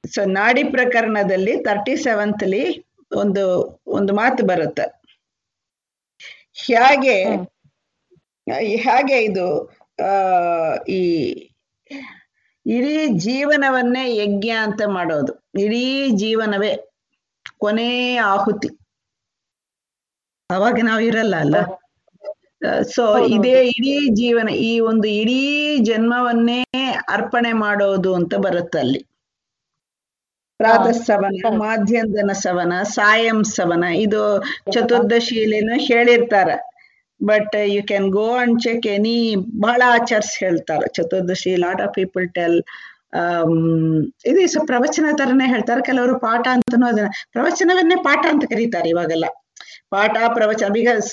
So ನಾಡಿ ಪ್ರಕರಣದಲ್ಲಿ thirty ಸೆವೆಂತ್ಲಿ ಒಂದು ಒಂದು ಮಾತು ಬರುತ್ತೆ ಹೇಗೆ ಹ್ಮ್. ಹೇಗೆ ಇದು ಆ ಈ ಇಡೀ ಜೀವನವನ್ನೇ ಯಜ್ಞ ಅಂತ ಮಾಡೋದು ಇಡೀ ಜೀವನವೇ ಕೊನೆ ಆಹುತಿ ಅವಾಗ ನಾವು ಇರಲ್ಲ ಅಲ್ಲ ಸೊ ಹೌದು, ಇದೇ ಇಡೀ ಜೀವನ ಈ ಒಂದು ಇಡೀ ಜನ್ಮವನ್ನೇ ಅರ್ಪಣೆ ಮಾಡೋದು ಅಂತ ಬರುತ್ತೆ ಅಲ್ಲಿ ಪ್ರಾತಃ ಸವನ correct. ಮಾಧ್ಯಂದನ ಸವನ ಸಾಯಂ ಸವನ ಇದು ಚತುರ್ದಶಿಲೇನು ಹೇಳಿರ್ತಾರೆ but you can go and check any ಬಹಳ ಆಚಾರ್ಸ್ ಹೇಳ್ತಾರೆ ಚತುರ್ದಶಿ ಲಾಟ್ ಆಫ್ ಪೀಪಲ್ ಟೆಲ್ ಇದು ಸ ಪ್ರವಚನ ತರನೇ ಹೇಳ್ತಾರೆ ಕೆಲವರು ಪಾಠ ಅಂತನೂ ಅದನ್ನ ಪ್ರವಚನವನ್ನೇ ಪಾಠ ಅಂತ ಕರೀತಾರೆ ಇವಾಗೆಲ್ಲ ಪಾಠ ಪ್ರವಚನ ಬಿಕಾಸ್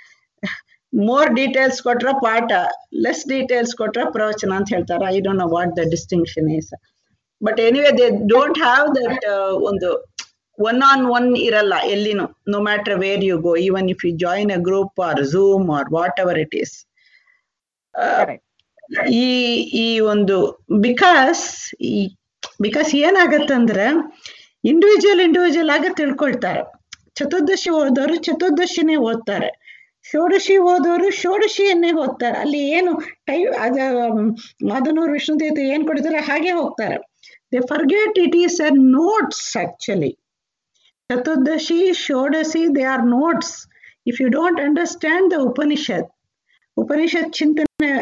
ಮೋರ್ ಡೀಟೇಲ್ಸ್ ಕೊಟ್ರ ಪಾಠ ಲೆಸ್ ಡೀಟೇಲ್ಸ್ ಕೊಟ್ರ ಪ್ರವಚನ ಅಂತ ಹೇಳ್ತಾರೆ I don't know what the distinction is but anyway they don't have that ಒಂದು ಒನ್ ಆನ್ ಒನ್ ಇರಲ್ಲ ಎಲ್ಲಿನೂ no matter where you go even if you join a group or Zoom or whatever it is Correct. ಈ ಈ ಒಂದು because ಈ because ಏನಾಗತ್ತಂದ್ರೆ individual individual ಆಗಿ ತಿಳ್ಕೊಳ್ತಾರೆ ಚತುರ್ದಶಿ ಓದೋರು ಚತುರ್ದಶಿನೇ ಓದ್ತಾರೆ ಷೋಡಶಿ ಓದೋರು ಷೋಡಶಿಯನ್ನೇ ಓದ್ತಾರೆ ಅಲ್ಲಿ ಏನು ಟೈ ಅದ ಮಾದನೂರು ವಿಷ್ಣುತೀರ್ಥ ಏನ್ ಕೊಡ್ತಾರೆ ಹಾಗೆ ಹೋಗ್ತಾರೆ they forget it is a notes actually ಚತುರ್ದಶಿ ಷೋಡಶಿ they are notes if you don't understand the Upanishad Upanishad ಚಿಂತನೆ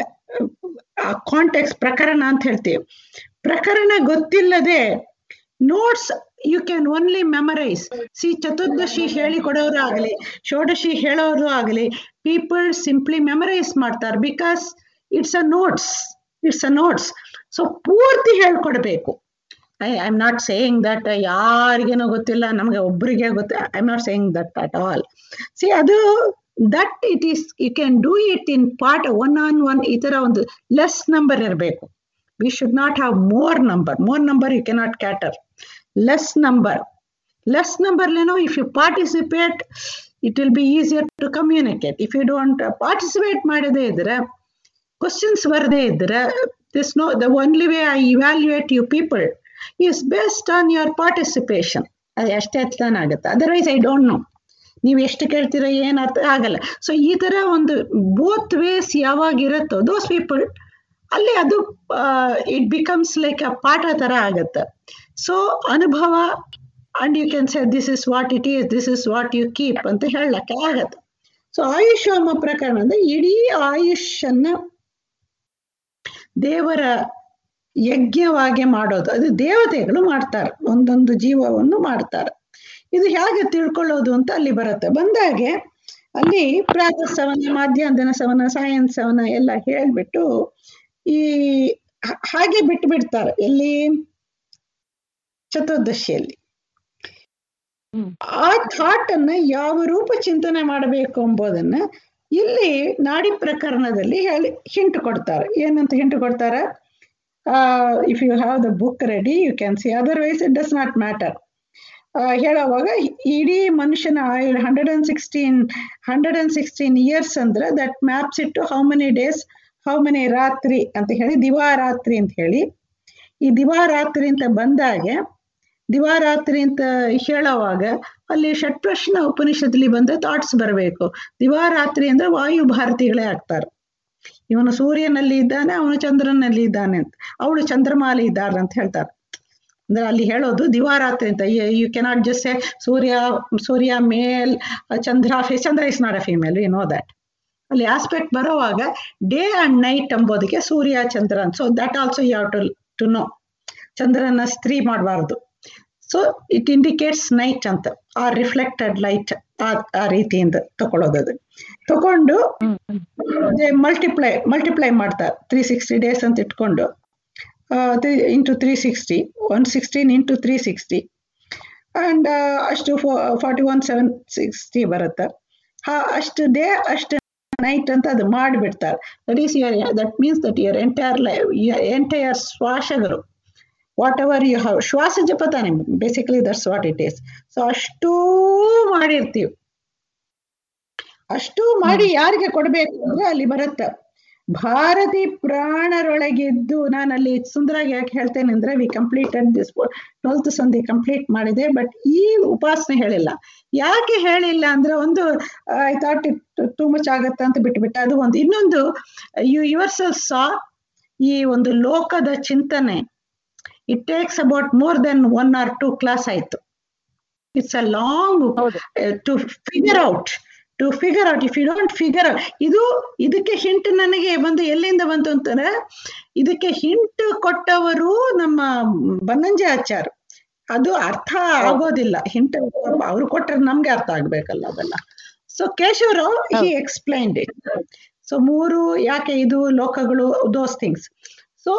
ಆ ಕಾಂಟೆಕ್ಸ್ ಪ್ರಕರಣ ಅಂತ ಹೇಳ್ತೀವಿ ಪ್ರಕರಣ ಗೊತ್ತಿಲ್ಲದೆ notes you can only memorise see ಚತುರ್ದಶಿ ಹೇಳಿ ಕೊಡೋರು ಆಗಲಿ ಷೋಡಶಿ ಹೇಳೋರು ಆಗಲಿ ಪೀಪಲ್ ಸಿಂಪ್ಲಿ ಮೆಮರೈಸ್ ಮಾಡ್ತಾರೆ because it's a notes it's a notes so ಪೂರ್ತಿ ಹೇಳ್ಕೊಡ್ಬೇಕು I I am not saying that ಯಾರಿಗೇನೋ ಗೊತ್ತಿಲ್ಲ ನಮಗೆ ಒಬ್ಬರಿಗೆ ಗೊತ್ತ I am not saying that at all see ಅದು that it is you can do it in part one on one ಈ ಥರ ಒಂದು ಲೆಸ್ ನಂಬರ್ ಇರಬೇಕು we should not have more number more number you cannot cater less number less ನಂಬರ್ಲೇನೋ if you participate it will be easier to communicate if you don't participate ಮಾಡದೇ ಇದ್ರೆ questions ಬರದೇ ಇದ್ರೆ this no the only way I evaluate you people is based on your participation ಅದು ಅಷ್ಟೇ ಆಗುತ್ತೆ otherwise I don't no ನೀವು ಎಷ್ಟು ಕೇಳ್ತೀರೋ ಏನು ಅರ್ಥ ಆಗಲ್ಲ ಸೊ ಈ ಥರ ಒಂದು ಬೋತ್ ವೇಸ್ ಯಾವಾಗ ಇರುತ್ತೋ ದೋಸ್ ಪೀಪಲ್ ಅಲ್ಲಿ ಅದು ಇಟ್ ಬಿಕಮ್ಸ್ ಲೈಕ್ ಅ ಪಾಠ ಥರ ಆಗತ್ತೆ ಸೊ ಅನುಭವ and you can say this is what it is this is what you keep ಅಂತ ಹೇಳಕ್ಕೆ ಆಗತ್ತೆ ಸೊ ಆಯುಷ್ ಹೋಮ ಪ್ರಕರಣ ಅಂದ್ರೆ ಇಡೀ ಆಯುಷನ್ನ ದೇವರ ಯಜ್ಞವಾಗಿ ಮಾಡೋದು ಅದು ದೇವತೆಗಳು ಮಾಡ್ತಾರೆ ಒಂದೊಂದು ಜೀವವನ್ನು ಮಾಡ್ತಾರೆ ಇದು ಹೇಗೆ ತಿಳ್ಕೊಳ್ಳೋದು ಅಂತ ಅಲ್ಲಿ ಬರುತ್ತೆ ಬಂದಾಗೆ ಅಲ್ಲಿ ಪ್ರಾತಃ ಸವನ ಮಾಧ್ಯಾಹ್ನ ಸವನ ಸಾಯಂ ಸವನ ಎಲ್ಲ ಹೇಳ್ಬಿಟ್ಟು ಈ ಹ- ಹಾಗೆ ಬಿಟ್ಟು ಬಿಡ್ತಾರೆ ಎಲ್ಲಿ ಚತುರ್ದಶಿಯಲ್ಲಿ ಹ್ಮ್. ಆ ಥಾಟ್ ಅನ್ನ ಯಾವ ರೂಪ ಚಿಂತನೆ ಮಾಡಬೇಕು ಎಂಬುದನ್ನ ಇಲ್ಲಿ ನಾಡಿ ಪ್ರಕರಣದಲ್ಲಿ ಹೇಳಿ ಹಿಂಟು ಕೊಡ್ತಾರೆ ಏನಂತ ಹಿಂಟು ಕೊಡ್ತಾರೆ if you have the book ready you can see otherwise it does not matter ಹೇಳುವಾಗ ಇಡೀ ಮನುಷ್ಯನ ಆಯುಳ್ hundred and sixteen hundred and sixteen years ಅಂದ್ರೆ ದಟ್ ಮ್ಯಾಪ್ಸ್ ಇಟ್ಟು how many days how many ರಾತ್ರಿ ಅಂತ ಹೇಳಿ ದಿವಾರಾತ್ರಿ ಅಂತ ಹೇಳಿ ಈ ದಿವಾರಾತ್ರಿ ಅಂತ ಬಂದಾಗೆ ದಿವಾರಾತ್ರಿ ಅಂತ ಹೇಳೋವಾಗ ಅಲ್ಲಿ ಷಟ್ಪ್ರಶ್ನ ಉಪನಿಷತ್ಲಿ ಬಂದ ಥಾಟ್ಸ್ ಬರಬೇಕು ದಿವಾರಾತ್ರಿ ಅಂದ್ರೆ ವಾಯು ಭಾರತಿಗಳೇ ಆಗ್ತಾರೆ ಇವನು ಸೂರ್ಯನಲ್ಲಿ ಇದ್ದಾನೆ ಅವನು ಚಂದ್ರನಲ್ಲಿ ಇದ್ದಾನೆ ಅಂತ ಅವಳು ಚಂದ್ರಮಾಲಿ ಇದ್ದಾರೆ ಅಂತ ಹೇಳ್ತಾರೆ ಅಂದ್ರೆ ಅಲ್ಲಿ ಹೇಳೋದು ದಿವಾರಾತ್ರಿ ಅಂತ you cannot just say Surya Surya male Chandra Chandra is not a female you know that ಅಲ್ಲಿ ಆಸ್ಪೆಕ್ಟ್ ಬರೋವಾಗ ಡೇ ಅಂಡ್ ನೈಟ್ ಎಂಬುದಕ್ಕೆ ಸೂರ್ಯ ಚಂದ್ರ ಅಂತ so that also you have to to know ಚಂದ್ರನ ಸ್ತ್ರೀ ಮಾಡಬಾರ್ದು ಸೊ ಇಟ್ ಇಂಡಿಕೇಟ್ಸ್ ನೈಟ್ ಅಂತ ಆ ರಿಫ್ಲೆಕ್ಟೆಡ್ ಲೈಟ್ ಆ ಆ ರೀತಿಯಿಂದ ತಗೊಳ್ಳೋದು ತಗೊಂಡು ಮಲ್ಟಿಪ್ಲೈ ಮಲ್ಟಿಪ್ಲೈ ಮಾಡ್ತಾರೆ ತ್ರೀ ಸಿಕ್ಸ್ಟಿ ಡೇಸ್ ಅಂತ ಇಟ್ಕೊಂಡು into three sixty one sixteen into three sixty and ಅಷ್ಟು ಫಾರ್ಟಿ ಒನ್ ಸೆವೆನ್ ಸಿಕ್ಸ್ಟಿ ಬರುತ್ತೆ ಹಾ ಅಷ್ಟು ಡೇ ಅಷ್ಟು ನೈಟ್ ಅಂತ ಅದು ಮಾಡಿಬಿಡ್ತಾರೆ that is your that means that your entire life entire ಶ್ವಾಸಗಳು ವಾಟ್ ಎವರ್ ಯು ಹ್ಯಾವ್ ಶ್ವಾಸ ಜಪ ತಾನೆ basically that's what it is so ಅಷ್ಟೂ ಮಾಡಿರ್ತೀವಿ ಅಷ್ಟು ಮಾಡಿ ಯಾರಿಗೆ ಕೊಡಬೇಕು ಅಂದ್ರೆ ಅಲ್ಲಿ ಬರುತ್ತೆ ಭಾರತಿ ಪ್ರಾಣರೊಳಗಿದ್ದು ನಾನು ಅಲ್ಲಿ ಸುಂದರಾಗಿ ಯಾಕೆ ಹೇಳ್ತೇನೆ ಅಂದ್ರೆ ವಿ ಕಂಪ್ಲೀಟೆಡ್ ದಿಸ್ ಟ್ವೆಲ್ತ್ ಸಂಧಿ ಕಂಪ್ಲೀಟ್ ಮಾಡಿದೆ ಬಟ್ ಈ ಉಪಾಸನೆ ಹೇಳಿಲ್ಲ ಯಾಕೆ ಹೇಳಿಲ್ಲ ಅಂದ್ರೆ ಒಂದು I thought it too much ಆಗತ್ತೆ ಅಂತ ಬಿಟ್ಬಿಟ್ಟೆ ಅದು ಒಂದು ಇನ್ನೊಂದು ಯು ಯುವರ್ ಸೆಲ್ಫ್ ಸಾ ಈ ಒಂದು ಲೋಕದ ಚಿಂತನೆ it takes about more than one or two class ಆಯ್ತು ಇಟ್ಸ್ ಅ ಲಾಂಗ್ ಹೌದು to figure out to figure out if you don't figure ಇದು ಇದಕ್ಕೆ ಹಿಂಟ್ ನನಗೆ ಬಂದು ಎಲ್ಲಿಂದ ಬಂತು ಅಂತಂದ್ರೆ ಇದಕ್ಕೆ ಹಿಂಟ್ ಕೊಟ್ಟವರು ನಮ್ಮ ಬನ್ನಂಜೆ ಆಚಾರ್ ಅದು ಅರ್ಥ ಆಗೋದಿಲ್ಲ ಹಿಂಟ್ ಅವ್ರು ಕೊಟ್ರೆ ನಮ್ಗೆ ಅರ್ಥ ಆಗ್ಬೇಕಲ್ಲ ಅದೆಲ್ಲ so Keshavrao he explained it so ಮೂರು ಯಾಕೆ ಇದು ಲೋಕಗಳು those things so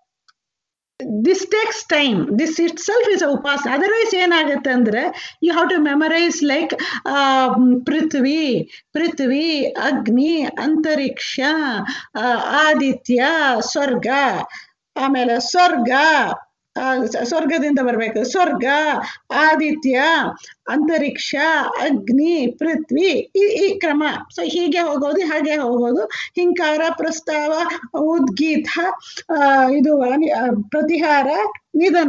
this takes time this itself is a ಉಪಾಸನೆ ಅದರ್ವೈಸ್ ಏನಾಗುತ್ತೆ ಅಂದ್ರೆ you have to memorise like ಪೃಥ್ವಿ ಪೃಥ್ವಿ ಅಗ್ನಿ ಅಂತರಿಕ್ಷ ಆ, ಆದಿತ್ಯ ಸ್ವರ್ಗ ಆಮೇಲೆ ಸ್ವರ್ಗ ಆ, ಸ- ಸ್ವರ್ಗದಿಂದ ಬರ್ಬೇಕು ಸ್ವರ್ಗ ಆದಿತ್ಯ ಅಂತರಿಕ್ಷ ಅಗ್ನಿ ಪೃಥ್ವಿ ಈ ಈ ಕ್ರಮ ಸೊ ಹೀಗೆ ಹೋಗೋದು ಹಾಗೆ ಹೋಗೋದು ಹಿಂಕಾರ ಪ್ರಸ್ತಾವ ಉದ್ಗೀತ ಆ, ಇದು ಅನಿ- ಆ, ಪ್ರತಿಹಾರ ನಿಧನ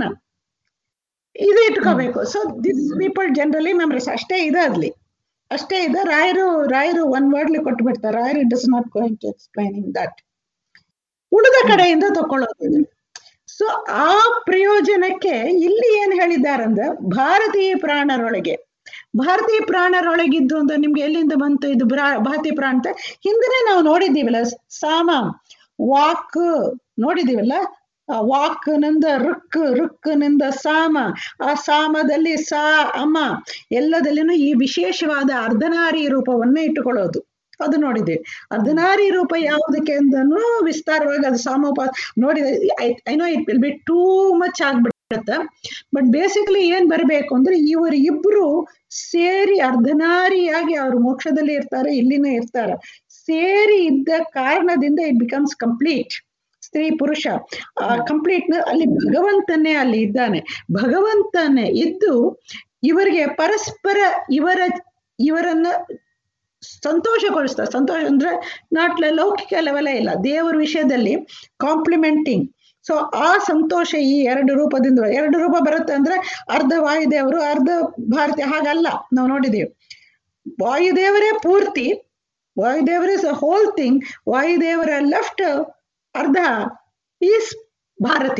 ಇದು ಇಟ್ಕೋಬೇಕು so this people generally memorise ಅಷ್ಟೇ ಇದೆ ಅದ್ಲಿ ಅಷ್ಟೇ ಇದೆ ರಾಯರು ರಾಯರು ಒನ್ ವರ್ಡ್ಲಿ ಕೊಟ್ಟು ಬಿಡ್ತಾರೆ ರಾಯರು does not going to explaining that ಉಳಿದ ಕಡೆಯಿಂದ ತಕೊಳ್ಳೋದು ಸೊ ಆ ಪ್ರಯೋಜನಕ್ಕೆ ಇಲ್ಲಿ ಏನ್ ಹೇಳಿದ್ದಾರಂದ್ರೆ ಭಾರತೀಯ ಪ್ರಾಣರೊಳಗೆ ಭಾರತೀಯ ಪ್ರಾಣರೊಳಗಿದ್ದು ಅಂತ ನಿಮ್ಗೆ ಎಲ್ಲಿಂದ ಬಂತು ಇದು ಬ್ರಾ- ಭಾರತೀಯ ಪ್ರಾಣ ಅಂತ ಹಿಂದನೇ ನಾವು ನೋಡಿದ್ದೀವಲ್ಲ ಸಾಮ ವಾಕ್ ನೋಡಿದೀವಲ್ಲ ಆ ವಾಕ್ನಿಂದ ರುಕ್ ರುಕ್ನಿಂದ ಸಾಮ ಆ ಸಾಮದಲ್ಲಿ ಸಾ ಅಮ ಎಲ್ಲದಲ್ಲಿನೂ ಈ ವಿಶೇಷವಾದ ಅರ್ಧನಾರಿ ರೂಪವನ್ನ ಇಟ್ಟುಕೊಳ್ಳೋದು ಅದು ನೋಡಿದ್ದೀವಿ ಅರ್ಧನಾರಿ ರೂಪ ಯಾವುದಕ್ಕೆ ಅಂದನು ವಿಸ್ತಾರವಾಗಿ ಅದು ಸಾಮೋಪ ನೋಡಿದ I know it will be too much ಆಗ್ಬಿಡುತ್ತೆ ಬಟ್ ಬೇಸಿಕಲಿ ಏನ್ ಬರಬೇಕು ಅಂದ್ರೆ ಇವರು ಇಬ್ರು ಸೇರಿ ಅರ್ಧನಾರಿಯಾಗಿ ಅವರು ಮೋಕ್ಷದಲ್ಲಿ ಇರ್ತಾರೆ ಇಲ್ಲಿನೂ ಇರ್ತಾರೆ ಸೇರಿ ಇದ್ದ ಕಾರಣದಿಂದ ಇಟ್ ಬಿಕಮ್ಸ್ ಕಂಪ್ಲೀಟ್ ಸ್ತ್ರೀ ಪುರುಷ ಕಂಪ್ಲೀಟ್ ಅಲ್ಲಿ ಭಗವಂತನೇ ಅಲ್ಲಿ ಇದ್ದಾನೆ ಭಗವಂತನೇ ಇದ್ದು ಇವರಿಗೆ ಪರಸ್ಪರ ಇವರ ಇವರನ್ನ ಸಂತೋಷಗೊಳಿಸ್ತಾರೆ ಸಂತೋಷ ಅಂದ್ರೆ ನಾಟ್ ಲೌಕಿಕ ಲೆವೆಲೇ ಇಲ್ಲ ದೇವರ ವಿಷಯದಲ್ಲಿ ಕಾಂಪ್ಲಿಮೆಂಟಿಂಗ್ ಸೊ ಆ ಸಂತೋಷ ಈ ಎರಡು ರೂಪದಿಂದ ಎರಡು ರೂಪ ಬರುತ್ತೆ ಅಂದ್ರೆ ಅರ್ಧ ವಾಯುದೇವರು ಅರ್ಧ ಭಾರತಿ ಹಾಗಲ್ಲ ನಾವು ನೋಡಿದೀವಿ ವಾಯುದೇವರೇ ಪೂರ್ತಿ ವಾಯುದೇವರ ಇಸ್ ಅ ಹೋಲ್ ಥಿಂಗ್ ವಾಯುದೇವರ ಲೆಫ್ಟ್ ಅರ್ಧ ಈಸ್ ಭಾರತಿ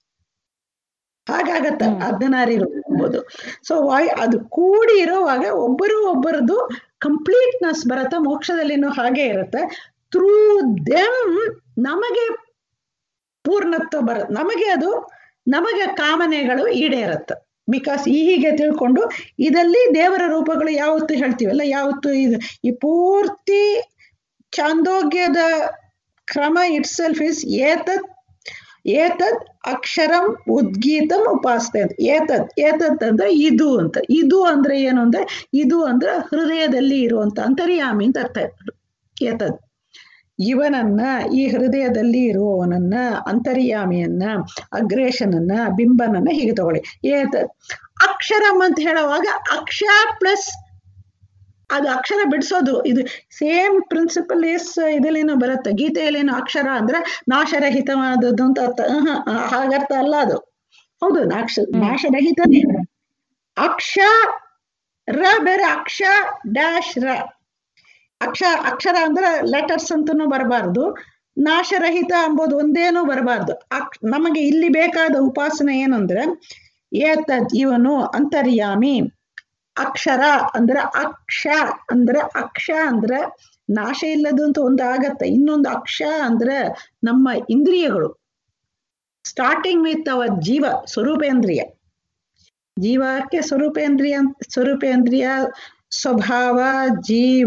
ಹಾಗಾಗತ್ತ ಹ್ಮ್. ಅರ್ಧನಾರಿ ಇರ್ಬೋದು ಸೊ ವಾಯು ಅದು ಕೂಡಿ ಇರೋವಾಗ ಒಬ್ಬರು ಒಬ್ಬರದು ಕಂಪ್ಲೀಟ್ನೆಸ್ ಬರತ್ತೆ ಮೋಕ್ಷದಲ್ಲಿನೂ ಹಾಗೆ ಇರುತ್ತೆ ಥ್ರೂ ದೆಮ್ ನಮಗೆ ಪೂರ್ಣತ್ವ ಬರುತ್ತೆ ನಮಗೆ ಅದು ನಮಗೆ ಕಾಮನೆಗಳು ಈಡೇರತ್ತೆ ಬಿಕಾಸ್ ಈ ಹೀಗೆ ತಿಳ್ಕೊಂಡು ಇದಲ್ಲಿ ದೇವರ ರೂಪಗಳು ಯಾವತ್ತು ಹೇಳ್ತೀವಲ್ಲ ಯಾವತ್ತು ಇದು ಈ ಪೂರ್ತಿ ಚಾಂದೋಗ್ಯದ ಕ್ರಮ ಇಟ್ ಸೆಲ್ಫ್ ಇಸ್ ಏತತ್ ಏತದ್ ಅಕ್ಷರಂ ಉದ್ಗೀತಂ ಉಪಾಸ್ತೆ ಅಂತ ಏತದ್ ಏತದ್ ಅಂದ್ರೆ ಇದು ಅಂತ ಇದು ಅಂದ್ರೆ ಏನು ಅಂದ್ರೆ ಇದು ಅಂದ್ರೆ ಹೃದಯದಲ್ಲಿ ಇರುವಂತ ಅಂತರ್ಯಾಮಿ ಅಂತ ಅರ್ಥ ಆಯ್ತು ಏತದ್ ಇವನನ್ನ ಈ ಹೃದಯದಲ್ಲಿ ಇರುವವನನ್ನ ಅಂತರ್ಯಾಮಿಯನ್ನ ಅಗ್ರೇಶನನ್ನ ಬಿಂಬನನ್ನ ಹೀಗೆ ತಗೊಳ್ಳಿ ಏತದ್ ಅಕ್ಷರಂ ಅಂತ ಹೇಳುವಾಗ ಅಕ್ಷ ಪ್ಲಸ್ ಅದು ಅಕ್ಷರ ಬಿಡಿಸೋದು ಇದು ಸೇಮ್ ಪ್ರಿನ್ಸಿಪಲ್ ಇಸ್ ಇದರಲ್ಲೇನೋ ಬರುತ್ತೆ ಗೀತೆಯಲ್ಲೇನೋ ಅಕ್ಷರ ಅಂದ್ರೆ ನಾಶರಹಿತವಾದದ್ದು ಅಂತ ಅರ್ಥ ಆಹಾ, ಆ, ಹಾಗರ್ಥ ಅಲ್ಲ ಅದು ಹೌದು ನಾಕ್ಷ ನಾಶರಹಿತನೇ ಅಕ್ಷ ರ ಬೇರೆ ಅಕ್ಷ ಡ್ಯಾಶ್ ರ ಅಕ್ಷ ಅಕ್ಷರ ಅಂದ್ರೆ ಲೆಟರ್ಸ್ ಅಂತನೂ ಬರಬಾರ್ದು ನಾಶರಹಿತ ಎಂಬುದು ಒಂದೇನೂ ಬರಬಾರ್ದು ಅಕ್ ನಮಗೆ ಇಲ್ಲಿ ಬೇಕಾದ ಉಪಾಸನೆ ಏನಂದ್ರೆ ಏತದ್ ಇವನು ಅಂತರ್ಯಾಮಿ ಅಕ್ಷರ ಅಂದ್ರೆ ಅಕ್ಷ ಅಂದ್ರೆ ಅಕ್ಷ ಅಂದ್ರೆ ನಾಶ ಇಲ್ಲದು ಅಂತ ಒಂದು ಆಗತ್ತೆ ಇನ್ನೊಂದು ಅಕ್ಷ ಅಂದ್ರೆ ನಮ್ಮ ಇಂದ್ರಿಯಗಳು ಸ್ಟಾರ್ಟಿಂಗ್ ವಿತ್ ಅವರ್ ಜೀವ ಸ್ವರೂಪೇಂದ್ರಿಯ ಜೀವಕ್ಕೆ ಸ್ವರೂಪೇಂದ್ರಿಯ ಅಂತ- ಸ್ವರೂಪೇಂದ್ರಿಯ ಸ್ವಭಾವ ಜೀವ